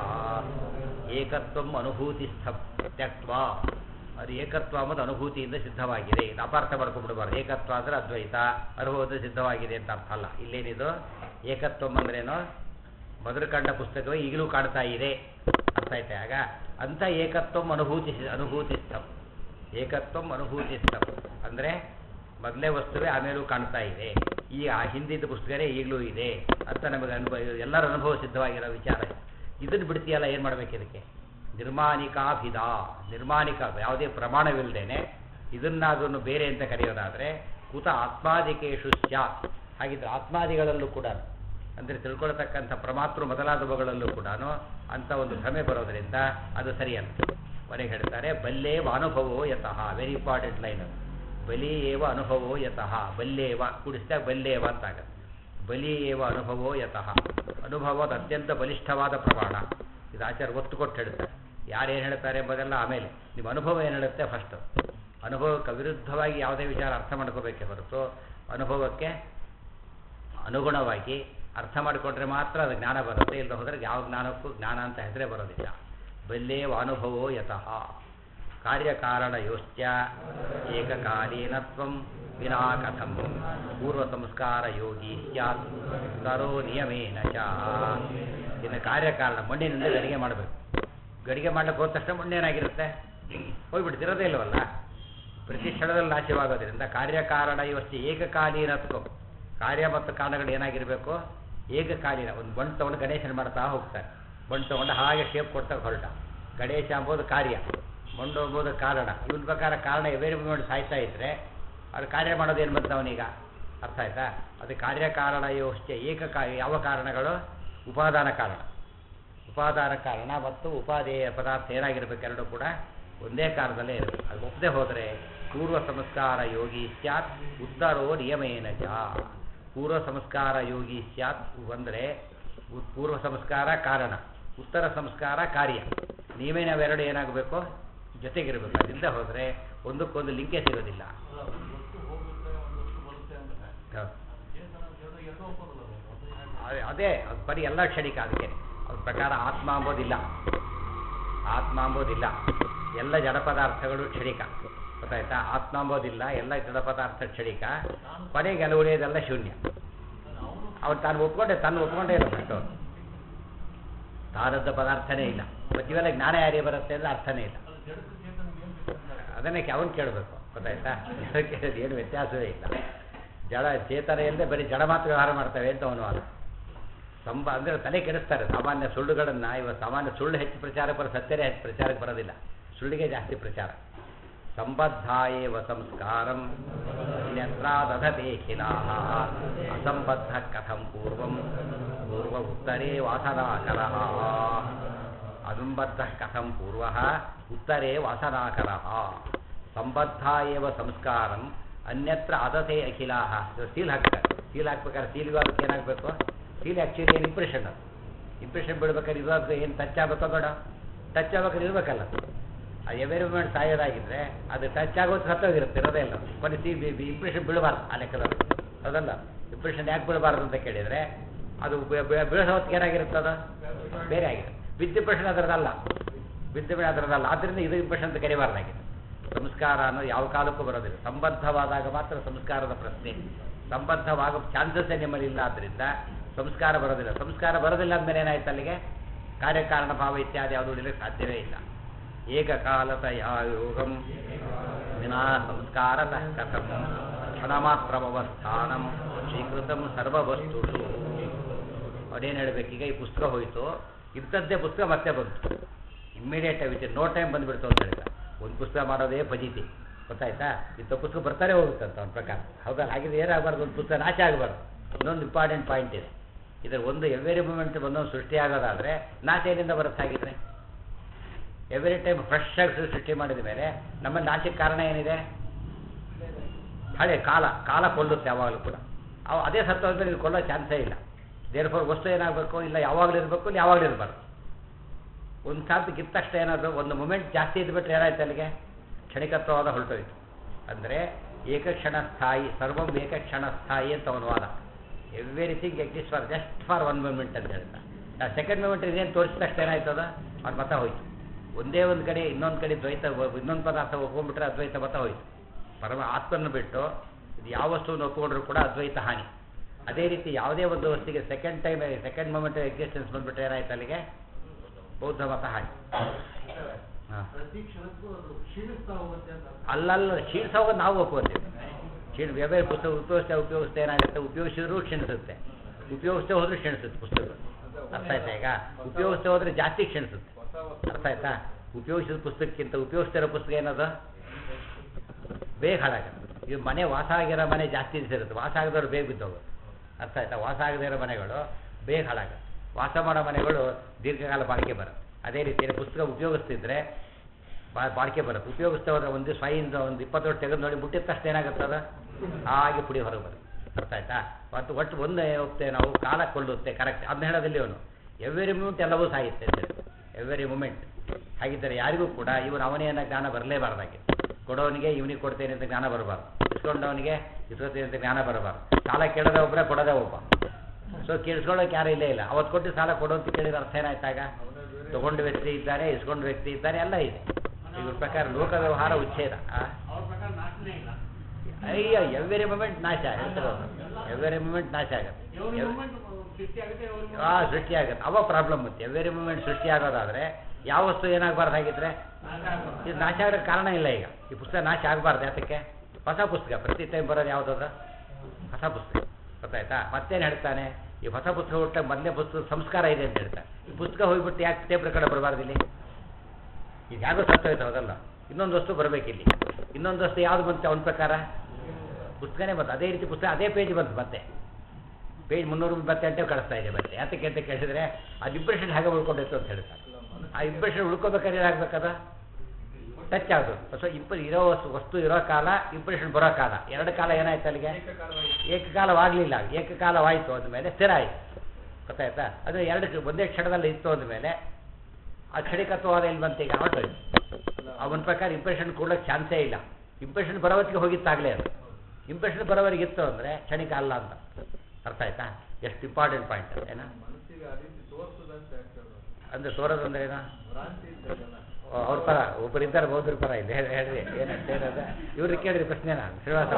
ಏಕತ್ವಂ ಅನುಭೂತಿಸ್ಥಂ ತ್ಯಕ್ವಾ ಅದು ಏಕತ್ವ ಅನ್ನೋದು ಅನುಭೂತಿಯಿಂದ ಸಿದ್ಧವಾಗಿದೆ ಇದು ಅಪಾರ್ಥ ಮಾಡ್ಕೊಂಡ್ಬಿಡ್ಬಾರ್ದು ಏಕತ್ವ ಅಂದರೆ ಅದ್ವೈತ ಅನುಭವದ ಸಿದ್ಧವಾಗಿದೆ ಅಂತ ಅರ್ಥ ಅಲ್ಲ ಇಲ್ಲೇನಿದು ಏಕತ್ವಂ ಅಂದ್ರೇನು ಮೊದಲು ಕಂಡ ಪುಸ್ತಕವೇ ಈಗಲೂ ಕಾಣ್ತಾ ಇದೆ ಅರ್ಥ ಆಯ್ತಾ ಆಗ ಅಂಥ ಏಕತ್ವಂ ಅನುಭೂತಿ ಅನುಭೂತಿಸ್ಥಂ ಏಕತ್ವಂ ಅನುಭೂತಿಸ್ಥಂ ಅಂದರೆ ಮೊದಲೇ ವಸ್ತುವೇ ಆಮೇಲೂ ಕಾಣ್ತಾ ಇದೆ ಈ ಆ ಹಿಂದಿದ್ದ ಪುಸ್ತಕನೇ ಈಗಲೂ ಇದೆ ಅಂತ ನಮಗೆ ಅನುಭವ ಎಲ್ಲರ ಅನುಭವ ಸಿದ್ಧವಾಗಿರೋ ವಿಚಾರ ಇದು. ಇದನ್ನು ಬಿಡ್ತೀಯಲ್ಲ ಏನು ಮಾಡಬೇಕು ಇದಕ್ಕೆ ನಿರ್ಮಾಣಿಕಾಭಿದ ನಿರ್ಮಾಣಿಕ ಯಾವುದೇ ಪ್ರಮಾಣವಿಲ್ಲದೇನೆ ಇದನ್ನಾದನ್ನು ಬೇರೆ ಅಂತ ಕರೆಯೋದಾದರೆ ಕುತ ಆತ್ಮಾದಿಕೇಶು ಸ್ಯಾತ್ ಹಾಗಿದ್ರೆ ಆತ್ಮಾದಿಗಳಲ್ಲೂ ಕೂಡ ಅಂದರೆ ತಿಳ್ಕೊಳ್ತಕ್ಕಂಥ ಪ್ರಮಾತೃ ಮೊದಲಾದವುಗಳಲ್ಲೂ ಕೂಡ ಅಂಥ ಒಂದು ಭ್ರಮೆ ಬರೋದರಿಂದ ಅದು ಸರಿಯಲ್ಲ ಕೊನೆಗೆ ಹೇಳ್ತಾರೆ ಬಲ್ಲೇವ ಅನುಭವೋ ಯತಃ ವೆರಿ ಇಂಪಾರ್ಟೆಂಟ್ ಲೈನ್ ಅದು ಬಲಿ ಏವ ಅನುಭವೋ ಯತಃ ಬಲ್ಲೇವ ಕೂಡಿಸಿದಾಗ ಬಲ್ಲೇವ ಅಂತಾಗತ್ತೆ ಬಲಿ ಏವ ಅನುಭವೋ ಯತಃ ಅನುಭವದ ಅತ್ಯಂತ ಬಲಿಷ್ಠವಾದ ಪ್ರಮಾಣ ಇದು ಆಚಾರ ಒತ್ತು ಕೊಟ್ಟು ಹೇಳ್ತಾರೆ ಯಾರೇನು ಹೇಳ್ತಾರೆ ಎಂಬುದೆಲ್ಲ ಆಮೇಲೆ ನಿಮ್ಮ ಅನುಭವ ಏನು ಹೇಳುತ್ತೆ ಫಸ್ಟ್ ಅನುಭವಕ್ಕೆ ವಿರುದ್ಧವಾಗಿ ಯಾವುದೇ ವಿಚಾರ ಅರ್ಥ ಮಾಡ್ಕೋಬೇಕೇ ಹೊರತು ಅನುಭವಕ್ಕೆ ಅನುಗುಣವಾಗಿ ಅರ್ಥ ಮಾಡಿಕೊಂಡ್ರೆ ಮಾತ್ರ ಅದು ಜ್ಞಾನ ಬರುತ್ತೆ ಇಲ್ಲ ಹೋದರೆ ಯಾವ ಜ್ಞಾನಕ್ಕೂ ಜ್ಞಾನ ಅಂತ ಹೆಸರೇ ಬರೋದಿಲ್ಲ ಬಲ್ಲೇವ ಅನುಭವೋ ಯತಃ ಕಾರ್ಯಕಾರಣಯೋಶ್ಚ ಏಕಕಾಲೀನತ್ವಂ ವಿನಾ ಕಥಂ ಪೂರ್ವಸಂಸ್ಕಾರ ಯೋಗಿ ಸ್ಯಾತ್ ಕರೋ ನಿಯಮೇನ ಚ ಇನ್ನು ಕಾರ್ಯಕಾರಣ ಮಣ್ಣಿನಿಂದ ಗಡಿಗೆ ಮಾಡಬೇಕು ಗಡಿಗೆ ಮಾಡ್ಲಿಕ್ಕೆ ಹೋದ ತಕ್ಷಣ ಮಣ್ಣೇನಾಗಿರುತ್ತೆ ಹೋಗ್ಬಿಡ್ತಿರೋದೇ ಇಲ್ಲವಲ್ಲ ಪ್ರತಿ ಕ್ಷಣದಲ್ಲಿ ನಾಶವಾಗೋದ್ರಿಂದ ಕಾರ್ಯಕಾರಣ ಇವಷ್ಟು ಏಕಕಾಲೀನತ್ವ ಕಾರ್ಯ ಮತ್ತು ಕಾರಣಗಳು ಏನಾಗಿರಬೇಕು ಏಕಕಾಲೀನ ಒಂದು ಮಣ್ಣು ತೊಗೊಂಡು ಗಣೇಶನ ಮಾಡ್ತಾ ಹೋಗ್ತಾರೆ ಮಣ್ಣು ತೊಗೊಂಡು ಹಾಗೆ ಶೇಪ್ ಕೊಡ್ತಾ ಹೊರಟ ಗಣೇಶ ಎಂಬುದು ಕಾರ್ಯ ಮಣ್ಣು ಎಂಬುದು ಕಾರಣ ಇವನ ಪ್ರಕಾರ ಕಾರಣ ಬೇರೆ ಮಾಡಿ ಸಾಯ್ತಾ ಇದ್ರೆ ಅದು ಕಾರ್ಯ ಮಾಡೋದೇನು ಬಂತು ಅವನೀಗ ಅರ್ಥ ಆಯ್ತಾ ಅದು ಕಾರ್ಯಕಾರಣ ಯೋಶ್ಚ ಏಕಕಾರ್ಯ ಯಾವ ಕಾರಣಗಳು ಉಪಾದಾನ ಕಾರಣ ಉಪಾದಾನ ಕಾರಣ ಮತ್ತು ಉಪಾದೇಯ ಪದಾರ್ಥ ಏನಾಗಿರ್ಬೇಕು ಎರಡು ಕೂಡ ಒಂದೇ ಕಾರಣದಲ್ಲೇ ಇರಬೇಕು ಅದು ಒಪ್ಪದೆ ಹೋದರೆ ಪೂರ್ವ ಸಂಸ್ಕಾರ ಯೋಗಿ ಸ್ಯಾತ್ ಉತ್ತರೋ ನಿಯಮೇನ ಚ ಪೂರ್ವ ಸಂಸ್ಕಾರ ಯೋಗಿ ಸ್ಯಾತ್ ಅಂದರೆ ಉ- ಪೂರ್ವ ಸಂಸ್ಕಾರ ಕಾರಣ ಉತ್ತರ ಸಂಸ್ಕಾರ ಕಾರ್ಯ ನಿಯಮೇನ ಅವೆರಡು ಏನಾಗಬೇಕು ಜೊತೆಗಿರಬೇಕು ಅದರಿಂದ ಹೋದರೆ ಒಂದಕ್ಕೊಂದು ಲಿಂಕೇ ಸಿಗೋದಿಲ್ಲ ಹೌದು. ಅದೇ- ಅದೇ ಅದು ಬರೀ ಎಲ್ಲ ಕ್ಷಣಿಕ ಅದಕ್ಕೆ ಅದ್ರ ಪ್ರಕಾರ ಆತ್ಮ ಅಂಬೋದಿಲ್ಲ ಆತ್ಮ ಅಂಬೋದಿಲ್ಲ ಎಲ್ಲ ಜಡ ಪದಾರ್ಥಗಳು ಕ್ಷಣಿಕ ಗೊತ್ತಾಯ್ತಾ ಆತ್ಮ ಅಂಬೋದಿಲ್ಲ ಎಲ್ಲ ಜಡ ಪದಾರ್ಥ ಕ್ಷಣಿಕ ಕೊನೆಗೆ ಎಲ್ಲ ಉಳಿಯೋದೆಲ್ಲ ಶೂನ್ಯ ಅವ್ರು ತಾನು ಒಪ್ಕೊಂಡೆ ತಾನು ಒಪ್ಕೊಂಡೇ ಇಲ್ಲ ಫಸ್ಟ್ ಅವ್ರು ತಾನದ್ದ ಪದಾರ್ಥನೇ ಇಲ್ಲ ಮತ್ತು ಇವೆಲ್ಲ ಜ್ಞಾನ ಯಾರಿಗೆ ಬರುತ್ತೆ ಅಂದ್ರೆ ಅರ್ಥನೇ ಇಲ್ಲ ಅದನ್ನೇ ಅವನು ಕೇಳಬೇಕು ಗೊತ್ತಾಯ್ತಾ ಕೇಳಿದ್ರೆ ಏನು ವ್ಯತ್ಯಾಸವೇ ಇಲ್ಲ ಜಡ ಚೇತನ ಇಲ್ಲದೆ ಬರೀ ಜಡ ಮಾತ್ರ ವ್ಯವಹಾರ ಮಾಡ್ತವೆ ಅಂತ ಅವನು ವಾದ ಸಂಬ ಅಂದರೆ ತಲೆ ಕೆಡಿಸ್ತಾರೆ ಸಾಮಾನ್ಯ ಸುಳ್ಳುಗಳನ್ನು ಇವಾಗ ಸಾಮಾನ್ಯ ಸುಳ್ಳು ಹೆಚ್ಚು ಪ್ರಚಾರಕ್ಕೆ ಬರೋ ಸತ್ಯರೇ ಹೆಚ್ಚು ಪ್ರಚಾರಕ್ಕೆ ಬರೋದಿಲ್ಲ ಸುಳ್ಳಿಗೆ ಜಾಸ್ತಿ ಪ್ರಚಾರ ಸಂಬದ್ಧಾಯೇವ ಸಂಸ್ಕಾರಂ ಅನ್ಯತ್ರ ದಧತೆ ಖಿಲಾಹ ಅಸಂಬದ್ಧ ಕಥಂ ಪೂರ್ವಂ ಪೂರ್ವ ಉತ್ತರೇ ವಾಸನಾಕರ ಅಸಂಬದ್ಧ ಕಥಂ ಪೂರ್ವ ಉತ್ತರೇ ವಾಸನಾಕರ ಸಂಬದ್ಧ ಏವ ಸಂಸ್ಕಾರಂ ಅನ್ಯತ್ರ ಅದತೆ ಅಖಿಲಾಹ ಸೀಲ್ ಹಾಕ್ತಾರೆ ಸೀಲ್ ಹಾಕ್ಬೇಕಾದ್ರೆ ಸೀಲ್ಗೂ ಅದಕ್ಕೆ ಏನಾಗಬೇಕು ಸೀಲ್ ಆ್ಯಕ್ಚುಲಿ ಏನು ಇಂಪ್ರೆಷನ್ ಅದು ಇಂಪ್ರೆಷನ್ ಬಿಡ್ಬೇಕಾದ್ರೆ ಇವಾಗ ಏನು ಟಚ್ ಆಗಬೇಕೋ ಬೇಡ ಟಚ್ ಆಗ್ಬೇಕಾದ್ರೆ ಇರಬೇಕಲ್ಲ ಆ ಎವೆರಿಮೆಂಟ್ ಸಾಯೋದಾಗಿದ್ರೆ ಅದು ಟಚ್ ಆಗೋದು ಸತ್ತೋಗಿರುತ್ತೆ ಇರೋದೇ ಇಲ್ಲ ಕೊನೆ ಸಿ ಇಂಪ್ರೆಷನ್ ಬೀಳಬಾರ್ದು ಆ ಲೆಕ್ಕದಲ್ಲಿ ಅದಲ್ಲ ಇಂಪ್ರೆಷನ್ ಯಾಕೆ ಬೀಳಬಾರ್ದು ಅಂತ ಕೇಳಿದರೆ ಅದು ಬೀಳೋ ಹೊತ್ತಿಗೆ ಏನಾಗಿರುತ್ತೆ ಅದು ಬೇರೆ ಆಗಿದೆ ವಿತ್ ಇಂಪ್ರೆಷನ್ ಅದರದಲ್ಲ ವಿತ್ ಅದರದಲ್ಲ ಆದ್ದರಿಂದ ಇದು ಇಂಪ್ರೆಷನ್ ಅಂತ ಕರಿಬಾರ್ದಾಗಿದೆ ಸಂಸ್ಕಾರ ಅನ್ನೋದು ಯಾವ ಕಾಲಕ್ಕೂ ಬರೋದಿಲ್ಲ ಸಂಬದ್ಧವಾದಾಗ ಮಾತ್ರ ಸಂಸ್ಕಾರದ ಪ್ರಶ್ನೆ ಸಂಬದ್ಧವಾಗೋ ಚಾನ್ಸಸ್ಸೇ ನಿಮ್ಮಲ್ಲಿ ಇಲ್ಲ ಆದ್ದರಿಂದ ಸಂಸ್ಕಾರ ಬರೋದಿಲ್ಲ ಸಂಸ್ಕಾರ ಬರೋದಿಲ್ಲ ಅಂದಮೇಲೆ ಏನಾಯ್ತು ಅಲ್ಲಿಗೆ ಕಾರ್ಯಕಾರಣ ಭಾವ ಇತ್ಯಾದಿ ಯಾವುದು ಉಳಿಲಿಕ್ಕೆ ಸಾಧ್ಯವೇ ಇಲ್ಲ ಏಕಕಾಲತಯ ಯೋಗಂ ವಿನಾ ಸಂಸ್ಕಾರತಃ ಕಥಂ ಕ್ಷಣಮಾತ್ರಮವಸ್ಥಾನಂ ಸ್ವೀಕೃತಂ ಸರ್ವವಸ್ತುಷು ಅವನೇನು ಹೇಳ್ಬೇಕು ಈಗ ಈ ಪುಸ್ತಕ ಹೋಯಿತು ಇಂಥದ್ದೇ ಪುಸ್ತಕ ಮತ್ತೆ ಬಂತು ಇಮ್ಮಿಡಿಯೇಟ್ ವಿತ್ ನೋ ಟೈಮ್ ಬಂದುಬಿಡ್ತು ಅಂತ ಹೇಳಿದ ಒಂದು ಪುಸ್ತಕ ಮಾಡೋದೇ ಫಜಿತಿ ಗೊತ್ತಾಯ್ತಾ ಇಂಥ ಪುಸ್ತಕ ಬರ್ತಾರೆ ಹೋಗುತ್ತಂತ ಅವನ ಪ್ರಕಾರ ಹೌದಲ್ಲ ಹಾಗಿದ್ರೆ ಏನಾಗಬಾರ್ದು ಒಂದು ಪುಸ್ತಕ ನಾಶ ಆಗಬಾರ್ದು ಇನ್ನೊಂದು ಇಂಪಾರ್ಟೆಂಟ್ ಪಾಯಿಂಟ್ ಇದೆ ಇದರ ಒಂದು ಎವ್ರಿ ಮೂಮೆಂಟ್ ಒಂದೊಂದು ಸೃಷ್ಟಿ ಆಗೋದಾದರೆ ನಾಶ ಏನಿಂದ ಬರುತ್ತೆ ಹಾಗಿದ್ರೆ ಎವ್ರಿ ಟೈಮ್ ಫ್ರೆಶ್ ಆಗಿ ಸೃಷ್ಟಿ ಮಾಡಿದ ಮೇಲೆ ನಮ್ಮ ನಾಶಕ್ಕೆ ಕಾರಣ ಏನಿದೆ ಹಳೆ ಕಾಲ ಕಾಲ ಕೊಲ್ಲುತ್ತೆ ಯಾವಾಗಲೂ ಕೂಡ ಅವು ಅದೇ ಸತ್ತೋದ್ಮೇಲೆ ಇದು ಕೊಲ್ಲೋ ಚಾನ್ಸೇ ಇಲ್ಲ ದೇರ್ ಫೋರ್ ವಸ್ತು ಏನಾಗಬೇಕು ಇಲ್ಲ ಯಾವಾಗಲೂ ಇರಬೇಕು ಇಲ್ಲ ಯಾವಾಗಲೂ ಇರಬಾರ್ದು ಒಂದು ಸಾರ್ತಿ ಕಿತ್ತ ತಕ್ಷಣ ಏನಾದರೂ ಒಂದು ಮೂಮೆಂಟ್ ಜಾಸ್ತಿ ಇದ್ಬಿಟ್ರೆ ಏನಾಯ್ತು ಅಲ್ಲಿಗೆ ಕ್ಷಣಿಕತ್ವವಾದ ಹೊರಟೋಯ್ತು ಅಂದರೆ ಏಕಕ್ಷಣ ಸ್ಥಾಯಿ ಸರ್ವಂ ಏಕಕ್ಷಣ ಸ್ಥಾಯಿ ಅಂತ ಅವನ ವಾದ everything exist for just for one moment ಅಂತ ಹೇಳ್ತಾ ಸೆಕೆಂಡ್ ಮೂಮೆಂಟ್ ಇದೇನು ತೋರಿಸಿದ ತಕ್ಷಣ ಏನಾಯ್ತು ಅದು ಅವ್ರ ಮತ ಹೋಯ್ತು ಒಂದೇ ಒಂದು ಕಡೆ ಇನ್ನೊಂದು ಕಡೆ ದ್ವೈತ ಇನ್ನೊಂದು ಪದಾರ್ಥ ಒಪ್ಕೊಂಡ್ಬಿಟ್ರೆ ಅದ್ವೈತ ಮತ ಹೋಯ್ತು ಪರಮ ಆತ್ಮನ್ನು ಬಿಟ್ಟು ಇದು ಯಾವ ವಸ್ತುವನ್ನು ಒಪ್ಪಿಕೊಂಡ್ರೂ ಕೂಡ ಅದ್ವೈತ ಹಾನಿ ಅದೇ ರೀತಿ ಯಾವುದೇ ಒಂದು ವಸ್ತುವಿಗೆ second time second moment existence ಬಂದ್ಬಿಟ್ರೆ ಏನಾಯ್ತು ಅಲ್ಲಿಗೆ ಬೌದ್ಧ ಮತ ಹಾನಿ ಹಾಂ ಪ್ರತಿ ಕ್ಷಣಕ್ಕೂ ಅದು ಕ್ಷೀಣಿಸ್ತಾ ಹೋಗುತ್ತೆ ಅಂತ ಅರ್ಥ. ಅಲ್ಲಲ್ಲ ಕ್ಷೀಣಿಸೋದು ನಾವು ಒಪ್ಕೋತೀವಿ ಕ್ಷೀಣ ಬೇರೆ ಬೇರೆ ಪುಸ್ತಕ ಉಪಯೋಗಿಸ್ತಾ ಉಪಯೋಗಿಸ್ತಾ ಏನಾಗುತ್ತೆ ಉಪಯೋಗಿಸಿದ್ರು ಕ್ಷೀಣಿಸುತ್ತೆ ಉಪಯೋಗಿಸ್ತೇ ಹೋದ್ರೆ ಕ್ಷೀಣಿಸುತ್ತೆ ಪುಸ್ತಕ ಅರ್ಥ ಆಯ್ತಾ ಈಗ ಉಪಯೋಗಿಸ್ತೇ ಹೋದ್ರೆ ಜಾಸ್ತಿ ಕ್ಷೀಣಿಸುತ್ತೆ ಅರ್ಥ ಆಯ್ತಾ ಉಪಯೋಗಿಸಿದ ಪುಸ್ತಕಕ್ಕಿಂತ ಉಪಯೋಗಿಸ್ತಿರೋ ಪುಸ್ತಕ ಏನದು ಬೇಗ ಹಾಳಾಗುತ್ತೆ ಇದು ಮನೆ ವಾಸ ಆಗಿರೋ ಮನೆ ಜಾಸ್ತಿ ದಿವಸ ಇರುತ್ತೆ ವಾಸ ಆಗದವ್ರು ಬೇಗ ಬಿದ್ದೋಗೋದು ಅರ್ಥ ಆಯ್ತಾ ವಾಸ ಆಗದೇ ಇರೋ ಮನೆಗಳು ಬೇಗ ಹಾಳಾಗುತ್ತೆ ವಾಸ ಮಾಡೋ ಮನೆಗಳು ದೀರ್ಘಕಾಲ ಬಾಳಿಕೆ ಬರುತ್ತೆ ಅದೇ ರೀತಿಯಲ್ಲಿ ಪುಸ್ತಕ ಉಪಯೋಗಿಸ್ತಿದ್ರೆ ಬಾ ಬಾಳಿಕೆ ಬರುತ್ತೆ ಉಪಯೋಗಿಸ್ತಾ ಹೋದ್ರೆ ಒಂದು ಸ್ವಯಿಂದ ಒಂದು ಇಪ್ಪತ್ತು ವರ್ಷ ತೆಗೆದು ನೋಡಿ ಮುಟ್ಟಿದ ತಕ್ಷಣ ಏನಾಗುತ್ತೆ ಅದು ಹಾಗೆ ಪುಡಿ ಹೊರಗೆ ಬರುತ್ತೆ ಅರ್ಥ ಆಯ್ತಾ ಮತ್ತು ಒಟ್ಟು ಒಂದೇ ಹೋಗ್ತೇವೆ ನಾವು ಕಾಲ ಕೊಳ್ಳುತ್ತೆ ಕರೆಕ್ಟ್ ಅದನ್ನ ಹೇಳೋದಿಲ್ಲ ಇವನು ಎವ್ರಿ ಮೂಮೆಂಟ್ ಎಲ್ಲವೂ ಸಾಯುತ್ತೆ ಅಂತ ಹೇಳಿ ಎವ್ರಿ ಮೂಮೆಂಟ್ ಹಾಗಿದ್ದರೆ ಯಾರಿಗೂ ಕೂಡ ಇವನು ಅವನೇ ಅನ್ನೋ ಜ್ಞಾನ ಬರಲೇಬಾರ್ದಾಗೆ ಕೊಡೋನಿಗೆ ಇವನಿಗೆ ಕೊಡ್ತೇನೆ ಅಂತ ಜ್ಞಾನ ಬರಬಾರ್ದು ಇಸ್ಕೊಂಡವನಿಗೆ ಇಸ್ಕೊತೇನೆ ಅಂತ ಜ್ಞಾನ ಬರಬಾರ್ದು ಸಾಲ ಕೇಳೋದೇ ಒಬ್ಬರೇ ಕೊಡೋದೇ ಒಬ್ಬ ಸೊ ಕೇಳಿಸ್ಕೊಳ್ಳೋಕೆ ಯಾರೂ ಇಲ್ಲೇ ಇಲ್ಲ ಅವತ್ತು ಕೊಟ್ಟು ಸಾಲ ಕೊಡು ಅಂತ ಕೇಳಿದ ಅರ್ಥ ಏನಾಯ್ತಾಗ ತಗೊಂಡ ವ್ಯಕ್ತಿ ಇದ್ದಾರೆ ಇಸ್ಕೊಂಡ ವ್ಯಕ್ತಿ ಇದ್ದಾರೆ ಎಲ್ಲ ಇದೆ ಇವ್ರ ಪ್ರಕಾರ ಲೋಕ ವ್ಯವಹಾರ ಉಚ್ಛೇದ ಆ? ಅವ್ರ ಪ್ರಕಾರ ನಾಶನೇ ಇಲ್ಲ ಅಯ್ಯ ಎವ್ರಿ ಮೂಮೆಂಟ್ ನಾಶ ಹೇಳ್ತಿರೋದು ಎವ್ರಿ ಮೂಮೆಂಟ್ ನಾಶ ಆಗುತ್ತೆ ಎವ್ರಿ ಎವ್- ಮೂಮೆಂಟ್ ಸೃಷ್ಟಿ ಆಗುತ್ತೆ ಎವ್ರಿ ಆ ಸೃಷ್ಟಿ ಆಗುತ್ತೆ ಅವ ಪ್ರಾಬ್ಲಮ್ ಮತ್ತೆ ಎವ್ರಿ ಮೂಮೆಂಟ್ ಸೃಷ್ಟಿ ಆಗೋದಾದ್ರೆ ಯಾವ ವಸ್ತು ಏನಾಗಬಾರ್ದಾಗಿದ್ರೆ ಇದು ನಾಶ ಆಗೋಕ್ಕೆ ಕಾರಣ ಇಲ್ಲ ಈಗ ಈ ಪುಸ್ತಕ ನಾಶ ಆಗಬಾರ್ದು ಯಾತಕ್ಕೆ ಹೊಸ ಪುಸ್ತಕ ಪ್ರತಿ ಟೈಮ್ ಬರೋದು ಯಾವುದಾದ್ರು ಹೊಸ ಪುಸ್ತಕ ಗೊತ್ತಾಯ್ತಾ ಮತ್ತೇನು ಹೇಳ್ತಾನೆ ಈ ಹೊಸ ಪುಸ್ತಕ ಹುಟ್ಟ ಮೊದಲನೇ ಪುಸ್ತಕ ಸಂಸ್ಕಾರ ಇದೆ ಅಂತ ಹೇಳ್ತಾನೆ ಈ ಪುಸ್ತಕ ಹೋಗ್ಬಿಟ್ಟು ಯಾಕೆ ಟೇಪ್ರ ಕಡೆ ಬರಬಾರ್ದು ಇಲ್ಲಿ ಈಗ ಯಾಕೋ ಸತ್ತೋಯ್ತು ಹೌದಲ್ಲ ಇನ್ನೊಂದು ವಸ್ತು ಬರಬೇಕಿಲ್ಲಿ ಇನ್ನೊಂದು ವಸ್ತು ಯಾವ್ದು ಬಂತು ಅವನ ಪ್ರಕಾರ ಪುಸ್ತಕನೇ ಬಂತು ಅದೇ ರೀತಿ ಪುಸ್ತಕ ಅದೇ ಪೇಜ್ ಬಂತು ಮತ್ತೆ ಪೇಜ್ ಮುನ್ನೂರು ಇಪ್ಪತ್ತೆಂಟು ಕಳಿಸ್ತಾ ಇದೆ ಮತ್ತೆ ಯಾತಕ್ಕೆ ಅಂತ ಕೇಳಿದ್ರೆ ಅದು ಇಂಪ್ರೆಷನ್ ಹೇಗೆ ಉಳ್ಕೊಂಡಿತ್ತು ಅಂತ ಹೇಳ್ತಾರೆ ಆ ಇಂಪ್ರೆಷನ್ ಉಳ್ಕೋಬೇಕಾದ್ರೆ ಏನಾಗಬೇಕದ ಟಚ್ ಆಗೋದು ಸೊ ಇಂಪ ಇರೋ ವಸ್ತು ವಸ್ತು ಇರೋ ಕಾಲ ಇಂಪ್ರೆಷನ್ ಬರೋ ಕಾಲ ಎರಡು ಕಾಲ ಏನಾಯ್ತು ಅಲ್ಲಿಗೆ ಏಕಕಾಲವಾಗಲಿಲ್ಲ ಏಕಕಾಲವಾಯಿತು ಅಂದಮೇಲೆ ಸ್ಥಿರ ಆಯಿತು ಗೊತ್ತಾಯ್ತಾ ಅದು ಎರಡು ಒಂದೇ ಕ್ಷಣದಲ್ಲಿ ಇತ್ತು ಅಂದಮೇಲೆ ಆ ಕ್ಷಣಿಕತ್ವವಾದ ಎಲ್ಲಿ ಬಂತು ಈಗ ಹೊರಟೋಯ್ತು ಅವನ ಪ್ರಕಾರ ಇಂಪ್ರೆಷನ್ ಕೊಡೋಕ್ಕೆ ಚಾನ್ಸೇ ಇಲ್ಲ ಇಂಪ್ರೆಷನ್ ಬರೋವತ್ತಿಗೆ ಹೋಗಿತ್ತಾಗಲೇ ಅದು ಇಂಪ್ರೆಷನ್ ಬರೋವರೆಗೆ ಇತ್ತು ಅಂದರೆ ಕ್ಷಣಿಕ ಅಲ್ಲ ಅಂತ ಅರ್ಥ ಆಯ್ತಾ ಎಷ್ಟು ಇಂಪಾರ್ಟೆಂಟ್ ಪಾಯಿಂಟ್ ಏನ ಮನಸ್ಸಿಗೆ ಆ ರೀತಿ ತೋರಿಸದಂತೆ ಆಗ್ತದೆ ಅಂದರೆ ತೋರೋದಂದ್ರೆ ಏನು ಭ್ರಾಂತಿ ಇರ್ತದಲ್ಲ ಓ, ಅವ್ರ ಪರ ಒಬ್ಬರಿದ್ದಾರೆ ಬೌದ್ಧರ ಪರ ಇಲ್ಲ ಹೇಳಿ ಹೇಳ್ರಿ ಏನಂತ ಏನದ ಇವ್ರಿಗೆ ಕೇಳಿರಿ ಪ್ರಶ್ನೆನ ಶ್ರೀನಿವಾಸ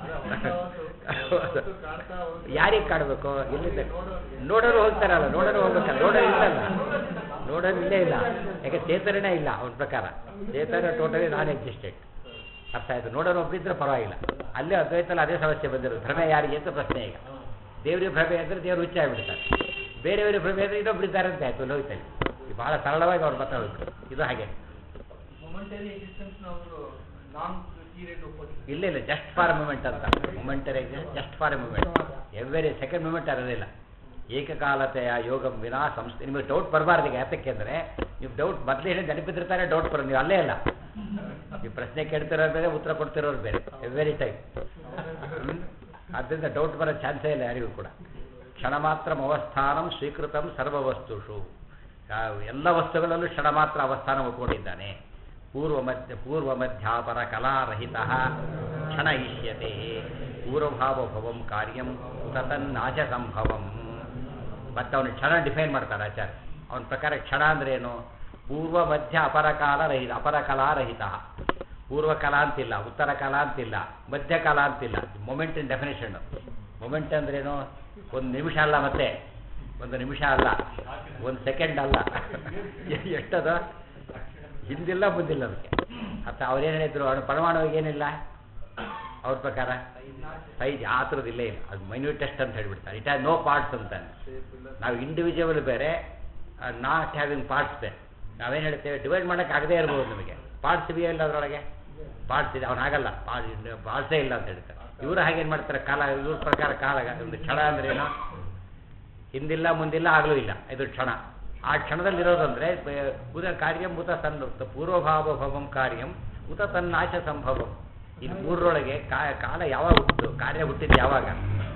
ಯಾರಿಗೆ ಕಾಡಬೇಕು ಎಲ್ಲಿಂದ ನೋಡೋರು ಹೋಗ್ತಾರಲ್ಲ ನೋಡೋರು ಹೋಗ್ಬೇಕಲ್ಲ ನೋಡೋರು ಇಲ್ಲಲ್ಲ ನೋಡೋರು ಇಲ್ಲೇ ಇಲ್ಲ ಯಾಕೆ ಚೇತನನೇ ಇಲ್ಲ ಅವನ ಪ್ರಕಾರ ಚೇತನ ಟೋಟಲಿ ನಾನ್ ಎಕ್ಸಿಸ್ಟೆಂಟ್ ಅರ್ಥ ಆಯ್ತು ನೋಡೋರು ಒಬ್ಬಿದ್ರೆ ಪರವಾಗಿಲ್ಲ ಅಲ್ಲೇ ಅದ್ವೈತಲ್ಲ ಅದೇ ಸಮಸ್ಯೆ ಬಂದಿರೋದು ಭ್ರಮೆ ಯಾರಿಗೆ ಅಂತ ಪ್ರಶ್ನೆ ಈಗ ದೇವರಿಗೆ ಭ್ರಮೆ ಅಂದರೆ ದೇವರು ಹುಚ್ಚ ಆಗ್ಬಿಡ್ತಾರೆ ಬೇರೆಯವರಿಗೆ ಭ್ರಮೆ ಅಂದರೆ ಇನ್ನೊಬ್ರಿದ್ದಾರೆ ಅಂತ ಆಯ್ತು ಅಲ್ಲಿ ಹೋಗ್ತಾರೆ ಇದು ಬಹಳ ಸರಳವಾಗಿ ಅವ್ರು ಮಾತಾಡೋದು ಇದು ಹಾಗೆ ಮೊಮೆಂಟರಿ ಎಕ್ಸಿಸ್ಟೆನ್ಸ್ ಅವರು ನಾನ್ ಪೀರಿಯಡ್ ಒಪ್ಪೋದಿಲ್ಲ ಇಲ್ಲ ಇಲ್ಲ ಜಸ್ಟ್ ಫಾರ್ ಮೂಮೆಂಟ್ ಅಂತ momentary just for moment every second moment ಇರೋದಿಲ್ಲ ಏಕಕಾಲತೆಯ ಯೋಗ ವಿನಾ ಸಂಸ್ಥೆ ನಿಮಗೆ ಡೌಟ್ ಬರಬಾರ್ದು ಈಗ ಯಾತಕ್ಕೆ ಅಂದರೆ ನೀವು ಡೌಟ್ ಮೊದಲೇ ಹೇಳಿ ನೆನಪಿದ್ದಿರ್ತಾರೆ ಡೌಟ್ ಬರೋದು ನೀವು ಅಲ್ಲೇ ಇಲ್ಲ ನೀವು ಪ್ರಶ್ನೆ ಕೇಳ್ತಿರೋರು ಬೇರೆ ಉತ್ತರ ಕೊಡ್ತಿರೋರು ಬೇರೆ ಎವ್ರಿ ಟೈಮ್ ಆದ್ದರಿಂದ ಡೌಟ್ ಬರೋ ಚಾನ್ಸೇ ಇಲ್ಲ ಯಾರಿಗೂ ಕೂಡ ಕ್ಷಣ ಮಾತ್ರ ಅವಸ್ಥಾನಂ ಸ್ವೀಕೃತಂ ಸರ್ವ ವಸ್ತುಷು ಆ, ಎಲ್ಲ ವಸ್ತುಗಳಲ್ಲೂ ಕ್ಷಣ ಮಾತ್ರ ಅವಸ್ಥಾನ ಒಪ್ಕೊಂಡಿದ್ದಾನೆ ಪೂರ್ವ ಮಧ್ಯ ಪೂರ್ವ ಮಧ್ಯಾಪರ ಕಲಾರಹಿತ ಕ್ಷಣ ಇಷ್ಯತೆ ಪೂರ್ವಭಾವಭವಂ ಕಾರ್ಯಂ ತತನ್ನಾಶ ಸಂಭವಂ ಮತ್ತೆ ಅವನು ಕ್ಷಣ ಡಿಫೈನ್ ಮಾಡ್ತಾರೆ ಆಚಾರ್ಯ ಅವನ ಪ್ರಕಾರ ಕ್ಷಣ ಅಂದ್ರೆ ಏನು ಪೂರ್ವ ಮಧ್ಯ ಅಪರಕಾಲ ರಹಿತ ಅಪರಕಲಾರಹಿತ ಪೂರ್ವಕಾಲ ಅಂತಿಲ್ಲ ಉತ್ತರ ಕಾಲ ಅಂತಿಲ್ಲ ಮಧ್ಯಕಾಲ ಅಂತಿಲ್ಲ ಮೊಮೆಂಟ್ ಇನ್ ಡೆಫಿನೇಷನ್ ಮೊಮೆಂಟ್ ಅಂದ್ರೇನು ಒಂದು ನಿಮಿಷ ಅಲ್ಲ ಮತ್ತೆ ಒಂದು ನಿಮಿಷ ಅಲ್ಲ ಒಂದು ಸೆಕೆಂಡ್ ಅಲ್ಲ ಎ- ಎಷ್ಟದ ಹಿಂದಿಲ್ಲ ಮುಂದಿಲ್ಲ ಅದಕ್ಕೆ ಮತ್ತು ಅವ್ರೇನು ಹೇಳಿದ್ರು ಅವನು ಪರಮಾಣುವಿಗೆ ಏನಿಲ್ಲ ಅವ್ರ ಪ್ರಕಾರ ಸೈಜ್ ಆ ಥರದ್ದು ಇಲ್ಲೇ ಇಲ್ಲ ಅದು ಮೈನ್ಯೂಟೆಸ್ಟ್ ಅಂತ ಹೇಳ್ಬಿಡ್ತಾರೆ ಇಟ್ ಹ್ಯಾಸ್ ನೋ ಪಾರ್ಟ್ಸ್ ಅಂತಾನೆ ನಾವು ಇಂಡಿವಿಜುವಲ್ ಬೇರೆ ನಾಟ್ ಹ್ಯಾವಿಂಗ್ ಪಾರ್ಟ್ಸ್ ಬೇರೆ ನಾವೇನು ಹೇಳ್ತೇವೆ ಡಿವೈಡ್ ಮಾಡೋಕೆ ಆಗದೇ ಇರ್ಬೋದು ನಮಗೆ ಪಾರ್ಟ್ಸ್ ಇದೆಯಾ ಇಲ್ಲ ಅದರೊಳಗೆ ಪಾರ್ಟ್ಸ್ ಇದೆ ಅವ್ನು ಆಗಲ್ಲ ಪಾರ್ಟ್ಸೇ ಇಲ್ಲ ಅಂತ ಹೇಳ್ತಾರೆ ಇವರು ಹಾಗೇನು ಮಾಡ್ತಾರೆ ಕಾಲ ಇವ್ರ ಪ್ರಕಾರ ಕಾಲ ಒಂದು ಕ್ಷಣ ಅಂದ್ರೆ ಏನು ಹಿಂದಿಲ್ಲ ಮುಂದಿಲ್ಲ ಆಗಲೂ ಇಲ್ಲ ಇದು ಕ್ಷಣ ಆ ಕ್ಷಣದಲ್ಲಿರೋದಂದ್ರೆ ಬ- ಉದ ಕಾರ್ಯಂ ಉತ ಸನ್ ಪೂರ್ವಭಾವ ಭವಂ ಕಾರ್ಯಂ ಉತ ತನ್ನಾಶ ಸಂಭವಂ ಇದು ಮೂರರೊಳಗೆ ಕಾ- ಕಾಲ ಯಾವಾಗ ಹುಟ್ಟಿತು ಕಾರ್ಯ ಹುಟ್ಟಿದ್ದು ಯಾವಾಗ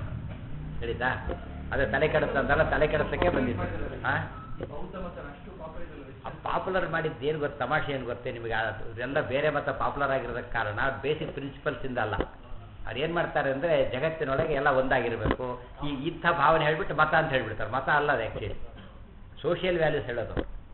ಹೇಳಿದಾ ಅದೇ ತಲೆ ಕೆಡಿಸ್ತಂತಲ್ಲ ತಲೆ ಕೆಡಿಸಕ್ಕೆ ಬಂದಿದ್ದು ಆ ಬೌದ್ಧ ಮತ ಅಷ್ಟು ಪಾಪರಿಗಳು ಪಾಪ್ಯುಲರ್ ಮಾಡಿದ್ದು ಏನು ಗೊತ್ತು ತಮಾಷೆ ಏನು ಗೊತ್ತೇ ನಿಮಗೆ ಆ ಇದೆಲ್ಲ ಬೇರೆ ಮತ ಪಾಪ್ಯುಲರ್ ಆಗಿರೋದಕ್ಕೆ ಕಾರಣ ಬೇಸಿಕ್ ಪ್ರಿನ್ಸಿಪಲ್ಸ್ ಇಂದ ಅಲ್ಲ ಅವ್ರು ಏನು ಮಾಡ್ತಾರೆ ಅಂದರೆ ಜಗತ್ತಿನೊಳಗೆ ಎಲ್ಲ ಒಂದಾಗಿರಬೇಕು ಈ ಇಂಥ ಭಾವನೆ ಹೇಳ್ಬಿಟ್ಟು ಮತ ಅಂತ ಹೇಳ್ಬಿಡ್ತಾರೆ ಮತ ಅಲ್ಲ ಅದು ಆ್ಯಕ್ಚುಲಿ ಸೋಷಿಯಲ್ ವ್ಯಾಲ್ಯೂಸ್ ಹೇಳೋದು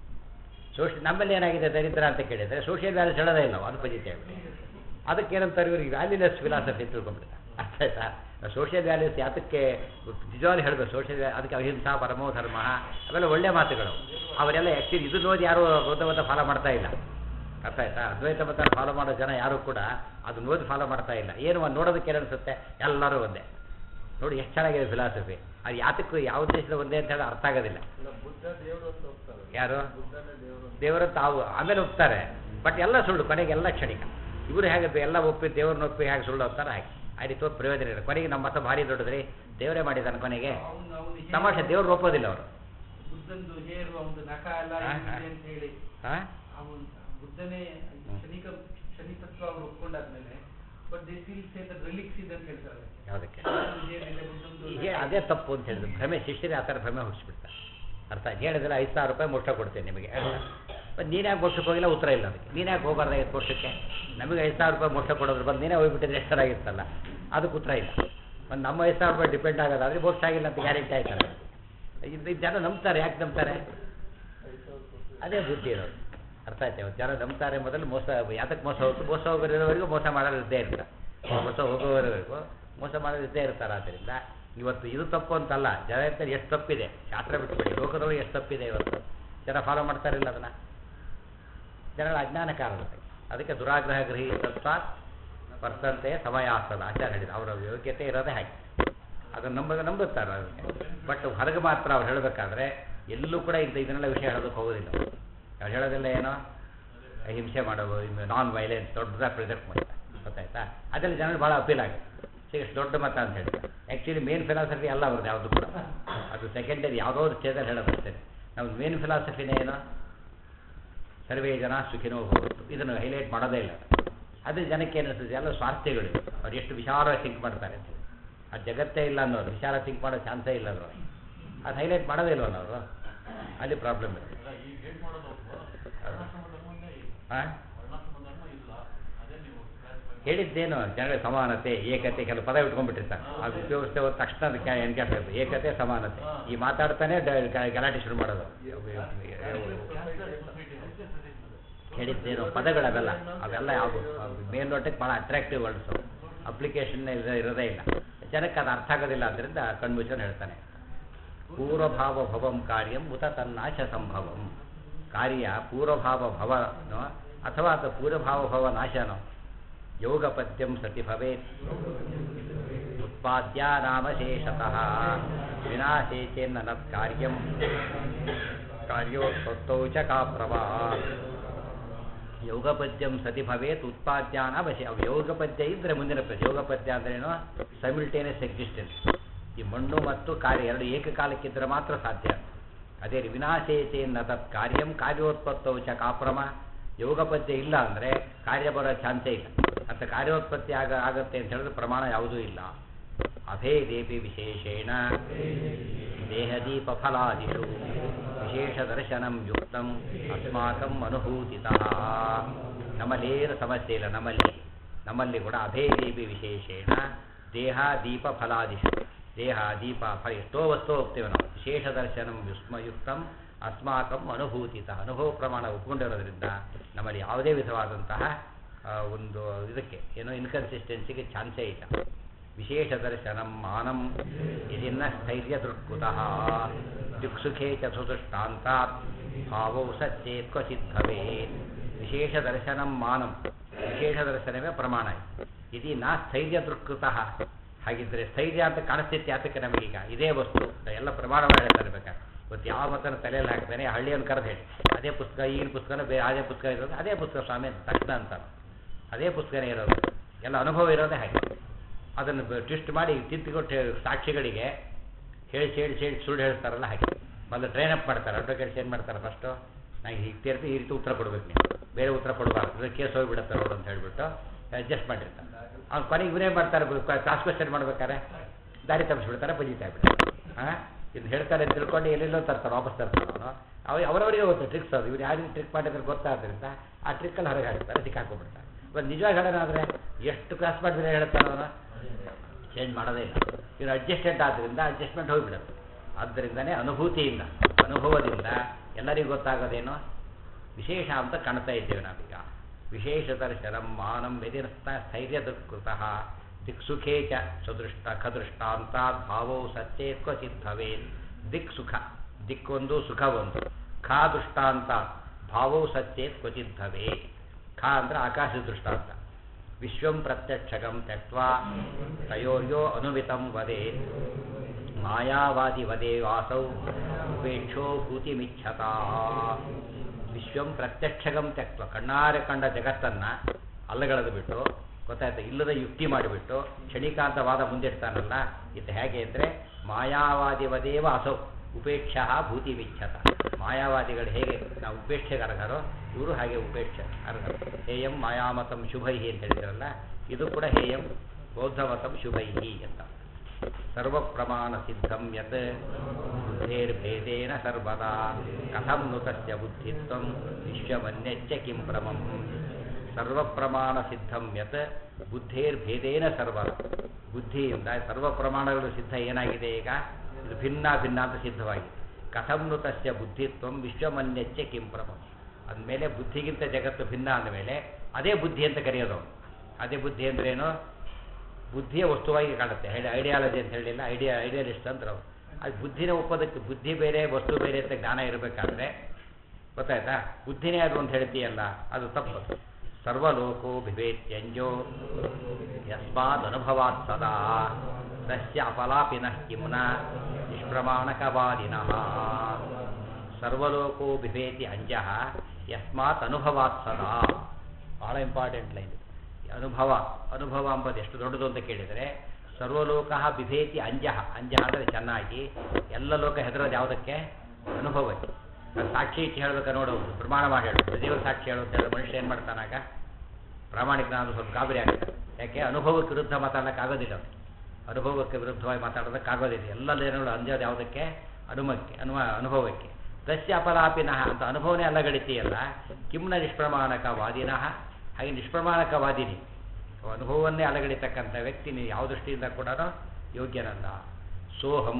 ಸೋಷಿ ನಮ್ಮಲ್ಲಿ ಏನಾಗಿದೆ ದರಿದ್ರ ಅಂತ ಕೇಳಿದರೆ ಸೋಷಿಯಲ್ ವ್ಯಾಲ್ಯೂಸ್ ಹೇಳೋದೇ ಇಲ್ಲ ಅನುಪಜಿತ ಹೇಳ್ಬಿಟ್ಟು ಅದಕ್ಕೆ ಏನಂತಾರೆ ಇವ್ರಿಗೆ ವ್ಯಾಲ್ಯೂಲೆಸ್ ಫಿಲಾಸಫಿ ಅಂತ ತಿಳ್ಕೊಂಡ್ಬಿಡ್ತಾರೆ ಅರ್ಥ ಆಯ್ತಾ ಸೋಷಿಯಲ್ ವ್ಯಾಲ್ಯೂಸ್ ಯಾತಕ್ಕೆ ನಿಜವಾಗ್ಲೂ ಹೇಳಬೇಕು ಸೋಷಿಯಲ್ ಅದಕ್ಕೆ ಅಹಿಂಸಾ ಪರಮೋ ಧರ್ಮ ಅವೆಲ್ಲ ಒಳ್ಳೆ ಮಾತುಗಳು ಅವರೆಲ್ಲ ಆ್ಯಕ್ಚುಲಿ ಇದು ನೋಡಿ ಯಾರು ಬೌದ್ಧಮತ ಫಾಲೋ ಮಾಡ್ತಾ ಇಲ್ಲ ಅರ್ಥ ಆಯ್ತಾ ಅದ್ವೈತ ಮತ ಫಾಲೋ ಮಾಡೋ ಜನ ಯಾರು ಕೂಡ ಅದು ನೋಡಿ ಫಾಲೋ ಮಾಡ್ತಾ ಇಲ್ಲ ಏನು ಒಂದು ನೋಡೋದಕ್ಕೆ ಏನು ಅನಿಸುತ್ತೆ ಎಲ್ಲರೂ ಒಂದೇ ನೋಡಿ ಎಷ್ಟು ಚೆನ್ನಾಗಿದೆ ಫಿಲಾಸಫಿ ಅದು ಯಾತಕ್ಕೂ ಯಾವ ದೇಶದ ಒಂದೇ ಅಂತ ಹೇಳಿ ಅರ್ಥ ಆಗೋದಿಲ್ಲ ಇಲ್ಲ ಬುದ್ಧ ದೇವರು ಅಂತ ಹೋಗ್ತಾರೆ ಯಾರು ಬುದ್ಧನೇ ದೇವರು ದೇವರು ತಾವು ಆಮೇಲೆ ಒಪ್ತಾರೆ ಬಟ್ ಎಲ್ಲ ಸುಳ್ಳು ಕೊನೆಗೆ ಎಲ್ಲ ಕ್ಷಣಿಕ ಇವರು ಹೇಗೆ ಎಲ್ಲ ಒಪ್ಪಿ ದೇವ್ರನ್ನ ಒಪ್ಪಿ ಹೇಗೆ ಸುಳ್ಳು ಅಂತಾರೆ ಹಾಗೆ ಆ ರೀತಿ ಒಪ್ಪಿ ಪ್ರಯೋಜನ ಇಲ್ಲ ಕೊನೆಗೆ ನಮ್ಮ ಮತ ಭಾರಿ ದೊಡ್ಡದ್ರಿ ದೇವರೇ ಮಾಡಿದ್ದಾನೆ ಕೊನೆಗೆ ಅವನು ಅವನು ತಮಾಷೆ ದೇವ್ರು ಒಪ್ಪೋದಿಲ್ಲ ಅವರು ಬುದ್ಧಂದು ಹೇರು ಅವನು ನಖ ಎಲ್ಲ ಹಾ, ಇದೆ ಹಾ. ಅಂತ ಹೇಳಿ ಹಾಂ ಅವನು ಬುದ್ಧನೇ ಕ್ಷಣಿಕ ಕ್ಷಣಿಕತ್ವ ಅವರು ಒಪ್ಕೊಂಡಾದ್ಮೇಲೆ but they feel say the relics ಇದೆ ಅಂತ ಹೇಳ್ತಾರೆ ಯಾವುದಕ್ಕೆ ಬುದ್ಧಂದು ಏನಿದೆ, ಬುದ್ಧಂದು ಹೀಗೆ ಅದೇ ತಪ್ಪು ಅಂತ ಹೇಳಿದ್ರು ಭ್ರಮೆ ಶಿಷ್ಯರೇ ಆ ಥರ ಭ್ರಮೆ ಹುಟ್ಟಿಸ್ಬಿಡ್ತಾರೆ ಅರ್ಥ ಆಯ್ತು ಹೇಳಿದ್ರೆ ಐದು ಸಾವಿರ ರೂಪಾಯಿ ಮೋಕ್ಷ ಕೊಡ್ತೇನೆ ನಿಮಗೆ ಮತ್ತು ನೀನು ಯಾಕೆ ಮೋಕ್ಷಕ್ಕೆ ಹೋಗಿಲ್ಲ ಉತ್ತರ ಇಲ್ಲ ಅದಕ್ಕೆ ನೀನು ಯಾಕೆ ಹೋಗಬಾರ್ದಾಗಿತ್ತು ಮೋಕ್ಷಕ್ಕೆ ನಮಗೆ ಐದು ಸಾವಿರ ರೂಪಾಯಿ ಮೋಕ್ಷ ಕೊಡೋದ್ರ ಬಂದು ನೀನೇ ಹೋಗ್ಬಿಟ್ಟಿದ್ರೆ ಎಷ್ಟು ಚೆನ್ನಾಗಿರ್ತಲ್ಲ ಅದಕ್ಕೆ ಉತ್ತರ ಇಲ್ಲ ಒಂದು ನಮ್ಮ ಐದು ಸಾವಿರ ರೂಪಾಯಿ ಡಿಪೆಂಡ್ ಆಗೋದಾದ್ರೆ ಮೋಕ್ಷ ಆಗಿಲ್ಲ ಅಂತ ಗ್ಯಾರಂಟಿ ಆಯ್ತಲ್ಲ ಇದು ಇದು ಜನ ನಂಬ್ತಾರೆ ಯಾಕೆ ನಂಬ್ತಾರೆ ಅದೇ ಬುದ್ಧಿ ಇರೋದು ಅರ್ಥ ಆಯ್ತು ಇವತ್ತು ಜನ ನಂಬ್ತಾರೆ ಮೊದಲು ಮೋಸ ಯಾತಕ್ಕೆ ಮೋಸ ಹೋಗ್ತು ಮೋಸ ಹೋಗೋರಿರೋವರೆಗೂ ಮೋಸ ಮಾಡೋರು ಇದ್ದೇ ಇರ್ತಾರೆ ಮೋಸ ಹೋಗೋವರೆಗೂ ಮೋಸ ಮಾಡೋರು ಇದ್ದೇ ಇರ್ತಾರೆ ಆದ್ದರಿಂದ ಇವತ್ತು ಇದು ತಪ್ಪು ಅಂತಲ್ಲ ಜನ ಇರ್ತಾರೆ ಎಷ್ಟು ತಪ್ಪಿದೆ ಶಾಸ್ತ್ರ ಬಿಟ್ಟುಬಿಡಿ ಲೋಕದೊಳಗೆ ಎಷ್ಟು ತಪ್ಪಿದೆ ಇವತ್ತು ಜನ ಫಾಲೋ ಮಾಡ್ತಾರಿಲ್ಲ ಅದನ್ನು ಜನಗಳ ಅಜ್ಞಾನ ಕಾರಣತೆ ಅದಕ್ಕೆ ದುರಾಗ್ರಹ ಗೃಹೀತತ್ವ ವರ್ತಂತೆ ಸಮಯಾಸ್ತದ ಆಚಾರ ಹೇಳಿದ ಅವರ ಯೋಗ್ಯತೆ ಇರೋದೇ ಹಾಗೆ ಅದನ್ನು ನಂಬ ನಂಬುತ್ತಾರೆ ಅದಕ್ಕೆ ಬಟ್ ಹೊರಗೆ ಮಾತ್ರ ಅವ್ರು ಹೇಳಬೇಕಾದ್ರೆ ಎಲ್ಲೂ ಕೂಡ ಇಂಥ ಇದನ್ನೆಲ್ಲ ವಿಷಯ ಹೇಳೋದಕ್ಕೆ ಹೋಗೋದಿಲ್ಲ ಅವ್ರು ಹೇಳೋದಿಲ್ಲ ಏನೋ ಹಿಂಸೆ ಮಾಡೋದು ನಾನ್ ವೈಲೆನ್ಸ್ ದೊಡ್ಡದಾಗಿ ಪ್ರೆಸೆಂಟ್ ಮಾಡ್ತಾರೆ ಗೊತ್ತಾಯ್ತಾ ಅದರಲ್ಲಿ ಜನರು ಭಾಳ ಅಪೀಲ್ ಆಗುತ್ತೆ ಸೊ ಎಷ್ಟು ದೊಡ್ಡ ಮತ ಅಂತ ಹೇಳ್ತಾರೆ ಆ್ಯಕ್ಚುಲಿ ಮೇನ್ ಫಿಲಾಸಫಿ ಅಲ್ಲ ಅವ್ರದ್ದು ಯಾವುದು ಕೂಡ ಅದು ಸೆಕೆಂಡರಿ ಯಾವುದೋ ಒಂದು ಸ್ಟೇಜಲ್ಲಿ ಹೇಳೋದಷ್ಟೇ ನಮ್ದು ಮೇನ್ ಫಿಲಾಸಫಿನೇ ಏನು ಸರ್ವೇ ಜನ ಸುಖಿನೋ ಹೋಗುತ್ತೆ ಇದನ್ನು ಹೈಲೈಟ್ ಮಾಡೋದೇ ಇಲ್ಲ ಅದು ಜನಕ್ಕೆ ಏನಿಸ್ತದೆ ಎಲ್ಲ ಸ್ವಾರ್ಥಿಗಳು ಅವ್ರು ಎಷ್ಟು ವಿಚಾರವಾಗಿ ಥಿಂಕ್ ಮಾಡ್ತಾರೆ ಅಂತ ಆ ಜಗತ್ತೇ ಇಲ್ಲ ಅನ್ನೋರು ವಿಚಾರ ಥಿಂಕ್ ಮಾಡೋ ಚಾನ್ಸೇ ಇಲ್ಲ ಅವರು ಅದು ಹೈಲೈಟ್ ಮಾಡೋದೇ ಇಲ್ವಲ್ಲ ಅವರು ಅಲ್ಲಿ ಪ್ರಾಬ್ಲಮ್ ಇದೆ ಹಾಂ ಹೇಳಿದ್ದೇನು ಜನರ ಸಮಾನತೆ ಏಕತೆ ಕೆಲವು ಪದ ಇಟ್ಕೊಂಡ್ಬಿಟ್ಟಿರ್ತಾರೆ ಅದು ಉಪಯೋಗಿಸ್ತೇ ಹೋದ ತಕ್ಷಣ ಅದಕ್ಕೆ ಎನ್ಕ್ಯಾಸ್ಟ್ ಆಗುತ್ತೆ ಏಕತೆ ಸಮಾನತೆ ಈ ಮಾತಾಡ್ತಾನೆ ಡ- ಗ- ಗಲಾಟೆ ಶುರು ಮಾಡೋದು ಹೇಳಿದ್ದೇನು ಪದಗಳವೆಲ್ಲ ಅವೆಲ್ಲ ಯಾವುದು ಮೇಲ್ನೋಟಕ್ಕೆ ಭಾಳ ಅಟ್ರಾಕ್ಟಿವ್ ವರ್ಡ್ಸು ಅಪ್ಲಿಕೇಶನ್ ಇರೋದೇ ಇಲ್ಲ ಜನಕ್ಕೆ ಅದು ಅರ್ಥ ಆಗೋದಿಲ್ಲ ಆದ್ದರಿಂದ ಕಣ್ಮುಚ್ಚನ್ ಹೇಳ್ತಾನೆ ಪೂರ್ವಭಾವ ಭವಂ ಕಾರ್ಯಂ ಉತ ತನ್ನಾಶ ಸಂಭವಂ ಕಾರ್ಯ ಪೂರ್ವಭಾವ ಭವನೋ ಅಥವಾ ಅದು ಪೂರ್ವಭಾವ ಭವ ನಾಶನೋ ಯೋಗ ಪದ್ಯಂ ಸತಿ ಭವೇತ್ ಉತ್ಪಾದ್ಯ ನಾಮಶೇಷತಃ ವಿನಾಶೇ ಚೇನ್ನ ಕಾರ್ಯಂ ಕಾರ್ಯೋತ್ಪತ್ತೌ ಚ ಕಾಪ್ರವಾ ಯೋಗಪದ್ಯಂ ಸತಿ ಭವೇತ್ ಉತ್ಪಾದ್ಯಾನ ವಶ ಯೋಗಪದ್ಯ ಇದ್ದರೆ ಮುಂದಿನ ಪ್ರಶ್ನೆ ಯೋಗಪದ್ಯ ಅಂದ್ರೇನು ಸೈಮಿಲ್ಟೇನಿಯಸ್ ಎಕ್ಸಿಸ್ಟೆನ್ಸ್ ಈ ಮಣ್ಣು ಮತ್ತು ಕಾರ್ಯ ಎರಡು ಏಕಕಾಲಕ್ಕಿದ್ದರೆ ಮಾತ್ರ ಸಾಧ್ಯ ಅದೇ ರೀ ವಿನಾಶೇಚೇನ್ನ ತತ್ ಕಾರ್ಯಂ ಕಾರ್ಯೋತ್ಪತ್ತೌ ಚ ಕಾಪ್ರಮ ಯೋಗಪದ್ಯ ಇಲ್ಲ ಅಂದರೆ ಕಾರ್ಯ ಬರೋ ಚಾನ್ಸೇ ಇಲ್ಲ ಅಂತ ಕಾರ್ಯೋತ್ಪತ್ತಿ ಆಗ ಆಗತ್ತೆ ಅಂತ ಹೇಳಿದ್ರೆ ಪ್ರಮಾಣ ಯಾವುದೂ ಇಲ್ಲ ಅಭೇದೇಪಿ ವಿಶೇಷೇಣ ದೇಹದೀಪ ಫಲಾದಿಷು ವಿಶೇಷ ದರ್ಶನಂ ಯುಕ್ತಂ ಅಸ್ಮಾಕಂ ಅನುಭೂತಿತಃ ನಮ್ಮಲ್ಲೇನು ಸಮಸ್ಯೆ ಇಲ್ಲ ನಮ್ಮಲ್ಲಿ ನಮ್ಮಲ್ಲಿ ಕೂಡ ಅಭೇದೇಪಿ ವಿಶೇಷೇಣ ದೇಹ ದೀಪ ಫಲಾದಿಷು ದೇಹ ದೀಪ ಫಲ ಎಷ್ಟೋ ವಸ್ತು ಹೋಗ್ತೇವೆ ನಾವು ವಿಶೇಷ ದರ್ಶನಂ ವಿಸ್ಮಯುಕ್ತಂ ಅಸ್ಮಾಕಂ ಅನುಭೂತಿತ ಅನುಭವ ಪ್ರಮಾಣ ಒಪ್ಕೊಂಡಿರೋದ್ರಿಂದ ನಮ್ಮಲ್ಲಿ ಯಾವುದೇ ವಿಧವಾದಂತಹ ಆ, ಒಂದು ಇದಕ್ಕೆ ಏನೋ ಇನ್ಕನ್ಸಿಸ್ಟೆನ್ಸಿಗೆ ಚಾನ್ಸೇ ಇಲ್ಲ ವಿಶೇಷ ದರ್ಶನಂ ಮಾನಂ ಇದನ್ನ ಸ್ಥೈರ್ಯ ದೃಕ್ಕುತಃ ದಿಕ್ಸುಖೇ ಚ ಸುದೃಷ್ಟಾಂತಾತ್ ಭಾವೌ ಸಚ್ಚೇತ್ ಕ್ವಚಿತ್ ಭವೇತ್ ವಿಶೇಷ ದರ್ಶನಂ ಮಾನಂ ವಿಶೇಷ ದರ್ಶನವೇ ಪ್ರಮಾಣ ಇದು ನಾ ಸ್ಥೈರ್ಯ ದೃಕ್ಕೃತಃ ಹಾಗಿದ್ರೆ ಸ್ಥೈರ್ಯ ಅಂತ ಕಾಣಿಸ್ತೈತಿ ಯಾತಕ್ಕೆ ನಮಗೀಗ ಇದೇ ವಸ್ತು ಎಲ್ಲ ಪ್ರಮಾಣವನ್ನು ಹೇಳ್ತಾರೆ ಬೇಕಾದ್ರೆ ಇವತ್ತು ಯಾವ ಮತನ ತಲೆಯಲ್ಲಿ ಹಾಕ್ತಾನೆ ಹಳ್ಳಿಯನ್ನು ಕರೆದು ಹೇಳಿ ಅದೇ ಪುಸ್ತಕ ಈಗಿನ ಪುಸ್ತಕನ ಬೇರೆ ಅದೇ ಪುಸ್ತಕ ಇರೋದು ಅದೇ ಪುಸ್ತಕ ಸ್ವಾಮಿ ಅಂತ ತಕ್ಷಣ ಅಂತಾನೆ ಅದೇ ಪುಸ್ತಕನೇ ಇರೋದು ಎಲ್ಲ ಅನುಭವ ಇರೋದೇ ಹಾಗೆ ಅದನ್ನು ಟ್ವಿಸ್ಟ್ ಮಾಡಿ ತಿದ್ದುಕೊಟ್ಟು ಸಾಕ್ಷಿಗಳಿಗೆ ಹೇಳಿ ಹೇಳಿ ಹೇಳಿ ಸುಳ್ಳು ಹೇಳ್ತಾರಲ್ಲ ಹಾಗೆ ಮೊದಲು ಟ್ರೈನ್ ಅಪ್ ಮಾಡ್ತಾರೆ ಅಡ್ವೊಕೇಟ್ಸ್ ಏನು ಮಾಡ್ತಾರೆ ಫಸ್ಟು ನಾನು ಹೀಗೆ ತೀರ್ತಿ ಈ ರೀತಿ ಉತ್ತರ ಕೊಡ್ಬೇಕು ನೀವು ಬೇರೆ ಉತ್ತರ ಕೊಡಬಾರ್ದು ಇದು ಕೇಸ್ ಹೋಗಿಬಿಡುತ್ತೆ ನೋಡು ಅಂತ ಹೇಳ್ಬಿಟ್ಟು ಅಡ್ಜಸ್ಟ್ ಮಾಡಿರ್ತಾರೆ ಅವ್ನು ಕೊನೆಗೆ ಇವರೇ ಮಾಡ್ತಾರೆ ಕ್ಲಾಸ್ ಕ್ವಶನ್ ಮಾಡ್ಬೇಕಾರೆ ದಾರಿ ತಪ್ಪಿಸ್ಬಿಡ್ತಾರೆ ಬಜಿತಾ ಬಿಡ್ತಾರೆ ಹಾಂ ಇದು ಹೇಳ್ತಾರೆ ಅಂತ ತಿಳ್ಕೊಂಡು ಎಲ್ಲೆಲ್ಲೋ ತರ್ತಾರೆ ವಾಪಸ್ ತರ್ತಾರೆ ಅವನು ಅವ ಅವರವರಿಗೆ ಗೊತ್ತು ಟ್ರಿಕ್ಸ್ ಅದು ಇವ್ರು ಯಾರಿಗೆ ಟ್ರಿಕ್ ಮಾಡಿದ್ರೆ ಗೊತ್ತಾದ್ರಿಂದ ಆ ಟ್ರಿಕ್ಕಲ್ಲಿ ಹೊರಗೆ ಹಾಕ್ತಾರೆ ಸಿಕ್ಕಾಕೊಂಡ್ಬಿಡ್ತಾರೆ ಇವಾಗ ನಿಜವಾಗಿ ಹೇಳೋದಾದ್ರೆ ಎಷ್ಟು ಕ್ಲಾಸ್ ಮಾಡಿದ್ರೆ ಹೇಳ್ತಾನೆ ಅವನು ಚೇಂಜ್ ಮಾಡೋದೇ ಇಲ್ಲ ಇವ್ರು ಅಡ್ಜಸ್ಟೆಡ್ ಆದ್ದರಿಂದ ಅಡ್ಜಸ್ಟ್ಮೆಂಟ್ ಹೋಗಿಬಿಡುತ್ತೆ ಆದ್ದರಿಂದನೇ ಅನುಭೂತಿಯಿಂದ ಅನುಭವದಿಂದ ಎಲ್ಲರಿಗೂ ಗೊತ್ತಾಗೋದೇನು ವಿಶೇಷ ಅಂತ ಕಾಣ್ತಾ ಇದ್ದೇವೆ ನಾವೀಗ ವಿಶೇಷ ದರ್ಶನಂ ಮಾನಂ ವ್ಯತಿರ್ಥ ಸ್ಥೈರ್ಯ ದುಃಕೃತಃ ದಿಕ್ಸುಖೇ ಚ ಸುದೃಷ್ಟ ಖದೃಷ್ಟಾಂತಾತ್ ಭಾವೋ ಸತ್ಯೇ ಕ್ವಚಿತ್ ಭವೇತ್ ದಿಕ್ ಸುಖ ದಿಕ್ಕೊಂದು ಸುಖ ಒಂದು ಖಾ ದೃಷ್ಟಾಂತ ಭಾವೋ ಸತ್ಯೇತ್ ಕ್ವಚಿತ್ ಭವೇತ್ ಖಾ ಅಂದ್ರೆ ಆಕಾಶ ದೃಷ್ಟಾಂತ ವಿಶ್ವಂ ಪ್ರತ್ಯಕ್ಷಗಂ ತ್ಯಕ್ವಾ ತಯೋರ್ಯೋ ಅನುಮಿತಂ ವದೇತ್ ಮಾಯಾವಾದಿ ವದೇ ವಾಸೌ ಉಪೇಕ್ಷೋ ಭೂತಿಮಿಚ್ಛತಾ ವಿಶ್ವಂ ಪ್ರತ್ಯಕ್ಷಗಂ ತ್ಯಕ್ವ ಕಣ್ಣಾರೆ ಕಂಡ ಜಗತ್ತನ್ನು ಅಲ್ಲಗಳೆದು ಬಿಟ್ಟು ಗೊತ್ತಾಯ್ತು ಇಲ್ಲದ ಯುಕ್ತಿ ಮಾಡಿಬಿಟ್ಟು ಕ್ಷಣಿಕಾಂತವಾದ ಮುಂದಿಡ್ತಾನಲ್ಲ ಇದು ಹೇಗೆ ಅಂದರೆ ಮಾಯಾವಾದಿ ವದೇವ ಅಸೌ ಉಪೇಕ್ಷ ಭೂತಿಮಿಚ್ಛತ ಮಾಯಾವಾದಿಗಳು ಹೇಗೆ ನಾವು ಉಪೇಕ್ಷೆಗೆ ಅರ್ಹರೋ ಇವರು ಹಾಗೆ ಉಪೇಕ್ಷ ಅರ್ಹರು ಹೇಯಂ ಮಾಯಾಮತಂ ಶುಭೈಹಿ ಅಂತ ಹೇಳಿದ್ರಲ್ಲ ಇದು ಕೂಡ ಹೇಯಂ ಬೌದ್ಧಮತಂ ಶುಭೈಹಿ ಅಂತ ಸರ್ವಪ್ರಮಾಣ ಸಿದ್ಧಂ ಯತ್ ಬುದ್ಧೇರ್ಭೇದೇನ ಸರ್ವದಾ ಕಥಂ ನು ತಸ್ಯ ಬುದ್ಧಿತ್ವಂ ವಿಶ್ವಮನ್ಯಚ್ಚ ಕಿಂ ಭ್ರಮಂ ಸರ್ವಪ್ರಮಾಣ ಸಿದ್ಧಂ ಯತ್ ಬುದ್ಧೇರ್ಭೇದೇನ ಸರ್ವದ ಬುದ್ಧಿಯಿಂದ ಸರ್ವ ಪ್ರಮಾಣಗಳು ಸಿದ್ಧ ಏನಾಗಿದೆ ಈಗ ಇದು ಭಿನ್ನ ಭಿನ್ನ ಅಂತ ಸಿದ್ಧವಾಗಿದೆ ಕಥಂ ನು ತಸ್ಯ ಬುದ್ಧಿತ್ವಂ ವಿಶ್ವಮನ್ಯಚ್ಚ ಕಿಂ ಭ್ರಮಂ ಅಂದಮೇಲೆ ಬುದ್ಧಿಗಿಂತ ಜಗತ್ತು ಭಿನ್ನ ಅಂದಮೇಲೆ ಅದೇ ಬುದ್ಧಿ ಅಂತ ಕರೆಯೋದು ಅವನು ಅದೇ ಬುದ್ಧಿ ಅಂದ್ರೇನು ಬುದ್ಧಿಯ ವಸ್ತುವಾಗಿ ಕಾಣುತ್ತೆ ಐಡಿ ಐಡಿಯಾಲಜಿ ಅಂತ ಹೇಳಿಲ್ಲ ಐಡಿಯಾ ಐಡಿಯಾಲಿಸ್ಟ್ ಅಂದ್ರೆ ಅವರು ಅದು ಬುದ್ಧಿನ ಒಪ್ಪೋದಕ್ಕೆ ಬುದ್ಧಿ ಬೇರೆ ವಸ್ತು ಬೇರೆ ಅಂತ ಜ್ಞಾನ ಇರಬೇಕಾದ್ರೆ ಗೊತ್ತಾಯ್ತಾ ಬುದ್ಧಿನೇ ಅದು ಅಂತ ಹೇಳ್ತೀಯಲ್ಲ ಅದು ತಪ್ಪು ಸರ್ವಲೋಕೋ ಬಿಭೇತ್ಯಂಜೋ ಯಸ್ಮಾತ್ ಅನುಭವಾತ್ ಸದಾ ತಸ್ಯ ಅಪಲಾಪಿನಃ ಕಿಮ್ನ ನಿಷ್ಪ್ರಮಾಣಕವಾದಿನಃ ಸರ್ವಲೋಕೋ ಬಿಭೇತಿ ಅಂಜಃ ಯಸ್ಮಾತ್ ಅನುಭವಾತ್ ಸದಾ ಭಾಳ ಇಂಪಾರ್ಟೆಂಟ್ ಲೈನ್ ಅನುಭವ ಅನುಭವ ಅಂಬದು ಎಷ್ಟು ದೊಡ್ಡದು ಅಂತ ಕೇಳಿದರೆ ಸರ್ವಲೋಕ ಬಿಭೇತಿ ಅಂಜಃ ಅಂಜಃ ಅಂದರೆ ಚೆನ್ನಾಗಿ ಎಲ್ಲ ಲೋಕ ಹೆದರೋದು ಯಾವುದಕ್ಕೆ ಅನುಭವಕ್ಕೆ ಅದು ಸಾಕ್ಷಿ ಇಟ್ಟು ಹೇಳ್ಬೇಕು ನೋಡೋದು ಪ್ರಮಾಣ ಮಾಡಿ ಹೇಳೋದು ದೇವ್ರ ಸಾಕ್ಷಿ ಹೇಳೋ ಅಂತ ಹೇಳಿದ್ರೆ ಮನುಷ್ಯ ಏನು ಮಾಡ್ತಾನಾಗ ಪ್ರಾಮಾಣಿಕ ನಾನು ಸ್ವಲ್ಪ ಗಾಬರಿ ಆಗುತ್ತೆ ಯಾಕೆ ಅನುಭವಕ್ಕೆ ವಿರುದ್ಧ ಮಾತಾಡೋಕ್ಕಾಗೋದಿಲ್ಲ ಅವ್ನು. ಅನುಭವಕ್ಕೆ ವಿರುದ್ಧವಾಗಿ ಮಾತಾಡೋದಕ್ಕಾಗೋದಿಲ್ಲ ಎಲ್ಲ ಜನಗಳು ಅಂಜೋದು ಯಾವುದಕ್ಕೆ ಅನುಮಕ್ಕೆ ಅನುಮ ಅನುಭವಕ್ಕೆ ತಸ್ಯ ಅಪಲಾಪಿನಃ ಅಂತ ಅನುಭವನೇ ಅಲ್ಲಗಡಿತೀಯಲ್ಲ ಕಿಮ್ನ ನಿಷ್ಪ್ರಮಾಣಕ ವಾದಿನಃ ಹಾಗೆ ನಿಷ್ಪ್ರಮಾಣಕ ವಾದಿನಿ ಅನುಭವವನ್ನೇ ಅಲಗಡಿತಕ್ಕಂಥ ವ್ಯಕ್ತಿ ನೀವು ಯಾವ ದೃಷ್ಟಿಯಿಂದ ಕೂಡ ಯೋಗ್ಯನಲ್ಲ ಸೋಹಂ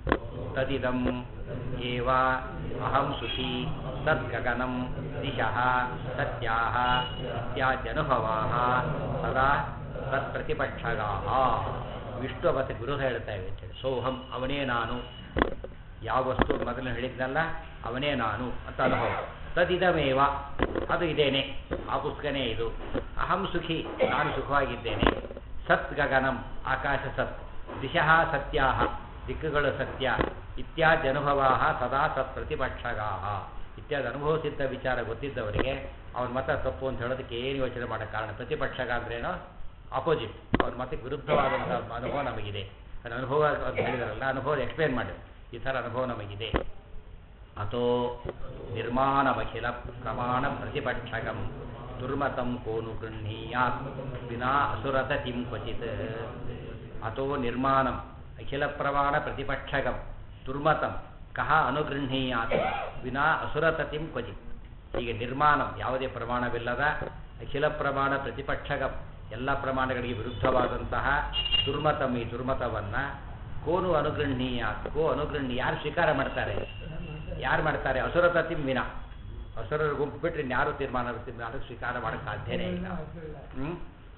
ತದಿದಂ ಏವ ಅಹಂ ಸುಖಿ ತದ್ಗಗನಂ ದಿಶಃ ಸತ್ಯಾಹ ಇತ್ಯಾದ್ಯನುಭವಾ ಸದಾ ತತ್ಪ್ರತಿಪಕ್ಷಗಾಹ ವಿಷ್ಣು ಮತ್ತು ವಿರೋಧ ಹೇಳ್ತಾ ಇವೆ ಅಂತೇಳಿ ಸೋಹಂ ಅವನೇ ನಾನು ಯಾವ ವಸ್ತು ಮೊದಲು ಹೇಳಿದ್ನಲ್ಲ ಅವನೇ ನಾನು ಅಂತ ಅನುಭವ ತದಿದಮೇವ ಅದು ಇದೇನೆ ಆ ಪುಸ್ತಕನೇ ಇದು ಅಹಂ ಸುಖಿ ನಾನು ಸುಖವಾಗಿದ್ದೇನೆ ಸತ್ ಗಗನಂ ಆಕಾಶ ಸತ್ ದಿಶಃ ಸತ್ಯಾಹ ದಿಕ್ಕುಗಳು ಸತ್ಯ ಇತ್ಯಾದಿ ಅನುಭವ ಸದಾ ತತ್ ಪ್ರತಿಪಕ್ಷಗಾಹ ಇತ್ಯಾದಿ ಅನುಭವಿಸಿದ್ದ ವಿಚಾರ ಗೊತ್ತಿದ್ದವರಿಗೆ ಅವನ ಮತ ತಪ್ಪು ಅಂತ ಹೇಳೋದಕ್ಕೆ ಏನು ಯೋಚನೆ ಮಾಡೋ ಕಾರಣ ಪ್ರತಿಪಕ್ಷಗ ಅಂದ್ರೇನು ಆಪೋಸಿಟ್ ಅವ್ರ ಮತಕ್ಕೆ ವಿರುದ್ಧವಾದಂಥ ಅನುಭವ ನಮಗಿದೆ ಅದು ಅನುಭವ ಅಂತ ಹೇಳಿದಾರಲ್ಲ ಅನುಭವ ಎಕ್ಸ್ಪ್ಲೇನ್ ಮಾಡಿ ಈ ಥರ ಅನುಭವ ನಮಗಿದೆ ಅಥೋ ನಿರ್ಮಾಣಮಖಿಲ ಪ್ರಮಾಣ ಪ್ರತಿಪಕ್ಷಕಂ ದುರ್ಮತಂ ಕೋನು ಗೃಹೀಯಾತ್ ವಿನಾ ಅಸುರತತಿಂ ಕ್ವಚಿತ್ ಅಥೋ ನಿರ್ಮಾಣಂ ಅಖಿಲ ಪ್ರಮಾಣ ಪ್ರತಿಪಕ್ಷಕಂ ದುರ್ಮತಂ ಕಹ ಅನುಗೃಹೀಯಾತ್ ವಿನಾ ಅಸುರತತಿಂ ಕ್ವಚಿತ್ ಹೀಗೆ ನಿರ್ಮಾಣಂ ಯಾವುದೇ ಪ್ರಮಾಣವಿಲ್ಲದ ಅಖಿಲ ಪ್ರಮಾಣ ಪ್ರತಿಪಕ್ಷಕಂ ಎಲ್ಲ ಪ್ರಮಾಣಗಳಿಗೆ ವಿರುದ್ಧವಾದಂತಹ ದುರ್ಮತಂ ಈ ದುರ್ಮತವನ್ನು ಕೋನು ಅನುಗೃಹೀಯ ಕೋ ಅನುಗೃಹಣಿ ಯಾರು ಸ್ವೀಕಾರ ಮಾಡ್ತಾರೆ ಯಾರು ಮಾಡ್ತಾರೆ ಅಸುರತತಿಂ ವಿನ ಅಸುರರ ಗುಂಪು ಬಿಟ್ಟರೆ ಯಾರು ತೀರ್ಮಾನ ತೀರ್ಮಾನ ಸ್ವೀಕಾರ ಮಾಡೋಕ್ಕೆ ಸಾಧ್ಯನೇ ಇಲ್ಲ ಹ್ಮ್?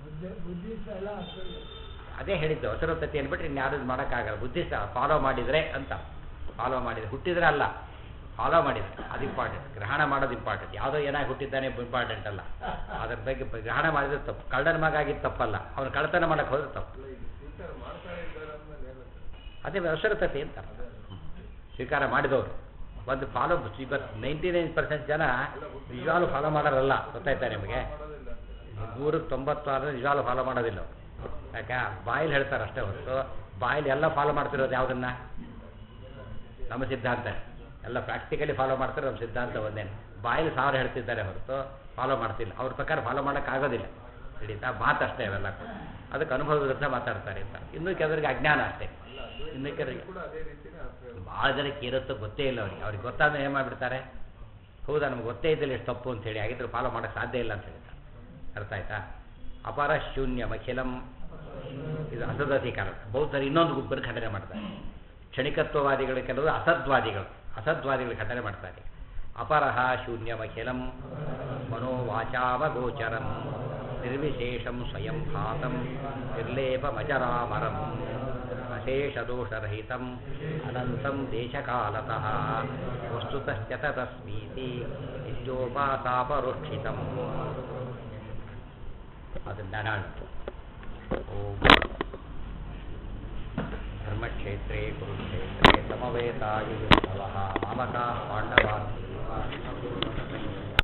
ಅದೇ ಹೇಳಿದ್ದು ಅಸುರತತಿ ಅಂದ್ಬಿಟ್ರೆ ಇನ್ಯಾರು ಇದು ಮಾಡೋಕ್ಕಾಗಲ್ಲ ಬುದ್ಧಿ ಫಾಲೋ ಮಾಡಿದರೆ ಅಂತ ಫಾಲೋ ಮಾಡಿದರೆ ಹುಟ್ಟಿದ್ರೆ ಅಲ್ಲ ಫಾಲೋ ಮಾಡಿದರೆ ಅದು ಇಂಪಾರ್ಟೆಂಟ್ ಗ್ರಹಣ ಮಾಡೋದು ಇಂಪಾರ್ಟೆಂಟ್ ಯಾವುದೋ ಏನಾಗಿ ಹುಟ್ಟಿದ್ದಾನೆ ಇಂಪಾರ್ಟೆಂಟ್ ಅಲ್ಲ ಅದ್ರ ಬಗ್ಗೆ ಬ- ಗ್ರಹಣ ಮಾಡಿದ್ರೆ ತಪ್ಪು ಕಳ್ಳನ ಮಗ ಆಗಿದ್ದು ತಪ್ಪಲ್ಲ ಅವನು ಕಳ್ಳತನ ಮಾಡಕ್ಕೆ ಹೋದ್ರೆ ತಪ್ಪು ಅಲ್ಲ ಈ ಸ್ವೀಕಾರ ಮಾಡ್ತಾನೆ ಇದ್ದಾರೆ ಅಂದ್ಮೇಲೆ ಏನಾಗುತ್ತೆ ಅದೇ ಅಸುರತತೆ ಅಂತ ಸ್ವೀಕಾರ ಮಾಡಿದವರು ಒಂದು ಫಾಲೋ ಇವತ್ತು ನೈಂಟಿ ನೈನ್ ಪರ್ಸೆಂಟ್ ಜನ ನಿಜವಾಗ್ಲೂ ಫಾಲೋ ಮಾಡೋರಲ್ಲ ಗೊತ್ತಾಯ್ತಾ ನಿಮಗೆ ಮಾಡೋದಿಲ್ಲ ಅಂತ ನೂರಕ್ಕೆ ತೊಂಬತ್ತು ಆದರೆ ನಿಜವಾಗ್ಲೂ ಫಾಲೋ ಮಾಡೋದಿಲ್ಲ ಅವ್ರು ಯಾಕೆ ಬಾಯಲ್ಲಿ ಹೇಳ್ತಾರೆ ಅಷ್ಟೇ ಹೊರತು ಬಾಯಲ್ಲಿ ಎಲ್ಲ ಫಾಲೋ ಮಾಡ್ತಿರೋದು ಯಾವುದನ್ನ ನಮ್ಮ ಸಿದ್ಧಾಂತ ಎಲ್ಲ ಪ್ರಾಕ್ಟಿಕಲಿ ಫಾಲೋ ಮಾಡ್ತಾರೆ ನಮ್ಮ ಸಿದ್ಧಾಂತ ಒಂದೇನು ಬಾಯಲ್ಲಿ ಸಾವಿರ ಹೇಳ್ತಿದ್ದಾರೆ ಹೊರತು ಫಾಲೋ ಮಾಡ್ತಿಲ್ಲ ಅವ್ರ ಪ್ರಕಾರ ಫಾಲೋ ಮಾಡೋಕ್ಕಾಗೋದಿಲ್ಲ ಹಿಡಿತಾ ಮಾತಷ್ಟೇ ಅವೆಲ್ಲ ಕೂಡ ಅದಕ್ಕೆ ಅನುಭವ ವಿರುದ್ಧ ಮಾತಾಡ್ತಾರೆ ಅಂತ ಇನ್ನೂ ಕೆಲವರಿಗೆ ಅಜ್ಞಾನ ಅಷ್ಟೇ ಅಲ್ಲ ಅದು ಇನ್ನು ಕೆಲವರಿಗೆ ಕೂಡ ಅದೇ ರೀತಿನೇ ಅರ್ಥ ಹೇಳೋದು. ಭಾಳ ಜನಕ್ಕೆ ಇರುತ್ತೋ ಗೊತ್ತೇ ಇಲ್ಲ ಅವ್ರಿಗೆ ಅವ್ರಿಗೆ ಗೊತ್ತಾದ್ರೆ ಏನು ಮಾಡಿಬಿಡ್ತಾರೆ ಹೌದಾ ನಮ್ಗೆ ಗೊತ್ತೇ ಇದ್ದಿಲ್ಲ ಎಷ್ಟು ತಪ್ಪು ಅಂತೇಳಿ ಹಾಗಿದ್ರೆ ಫಾಲೋ ಮಾಡೋಕ್ಕೆ ಸಾಧ್ಯ ಇಲ್ಲ ಅಂತ ಹೇಳ್ತಾರೆ ಅರ್ಥ ಆಯ್ತಾ ಅಪರ ಶೂನ್ಯ ಅಖಿಲಂ ಇದು ಅಸದಧಿಕಾರ ಬೌದ್ಧರು ಇನ್ನೊಂದು ಗುಂಪನ್ನು ಖಂಡನೆ ಮಾಡ್ತಾರೆ ಕ್ಷಣಿಕತ್ವವಾದಿಗಳು ಕೆಲವರು ಅಸದ್ವಾದಿಗಳು ಅಸದ್ವಾದಿಗಳು ಖಂಡನೆ ಮಾಡ್ತಾರೆ ಅಪರಹ ಶೂನ್ಯಮಖಿಲಂ ಮನೋವಾಚಾವಗೋಚರಂ ನಿರ್ವಿಶೇಷಂ ಸ್ವಯಂ ಭಾತಂ ನಿರ್ಲೇಪಮಜರಾಮರಂ ಅಶೇಷದೋಷರಹಿತಂ ಅನಂತಂ ದೇಶಕಾಲತಃ ವಸ್ತುತಶ್ಚ ತಸ್ಮೀತಿ ನಿತ್ಯೋಪಾಸಾಪರೋಕ್ಷಿತಂ ಅದನ್ನ ನಾನು ಓಂ ಧರ್ಮಕ್ಷೇತ್ರೇ ಕುರುಕ್ಷೇತ್ರೇ ಸಮವೇತಾಯುಧವಃ ಮಾಮಕಾಃ ಪಾಂಡವಾಃ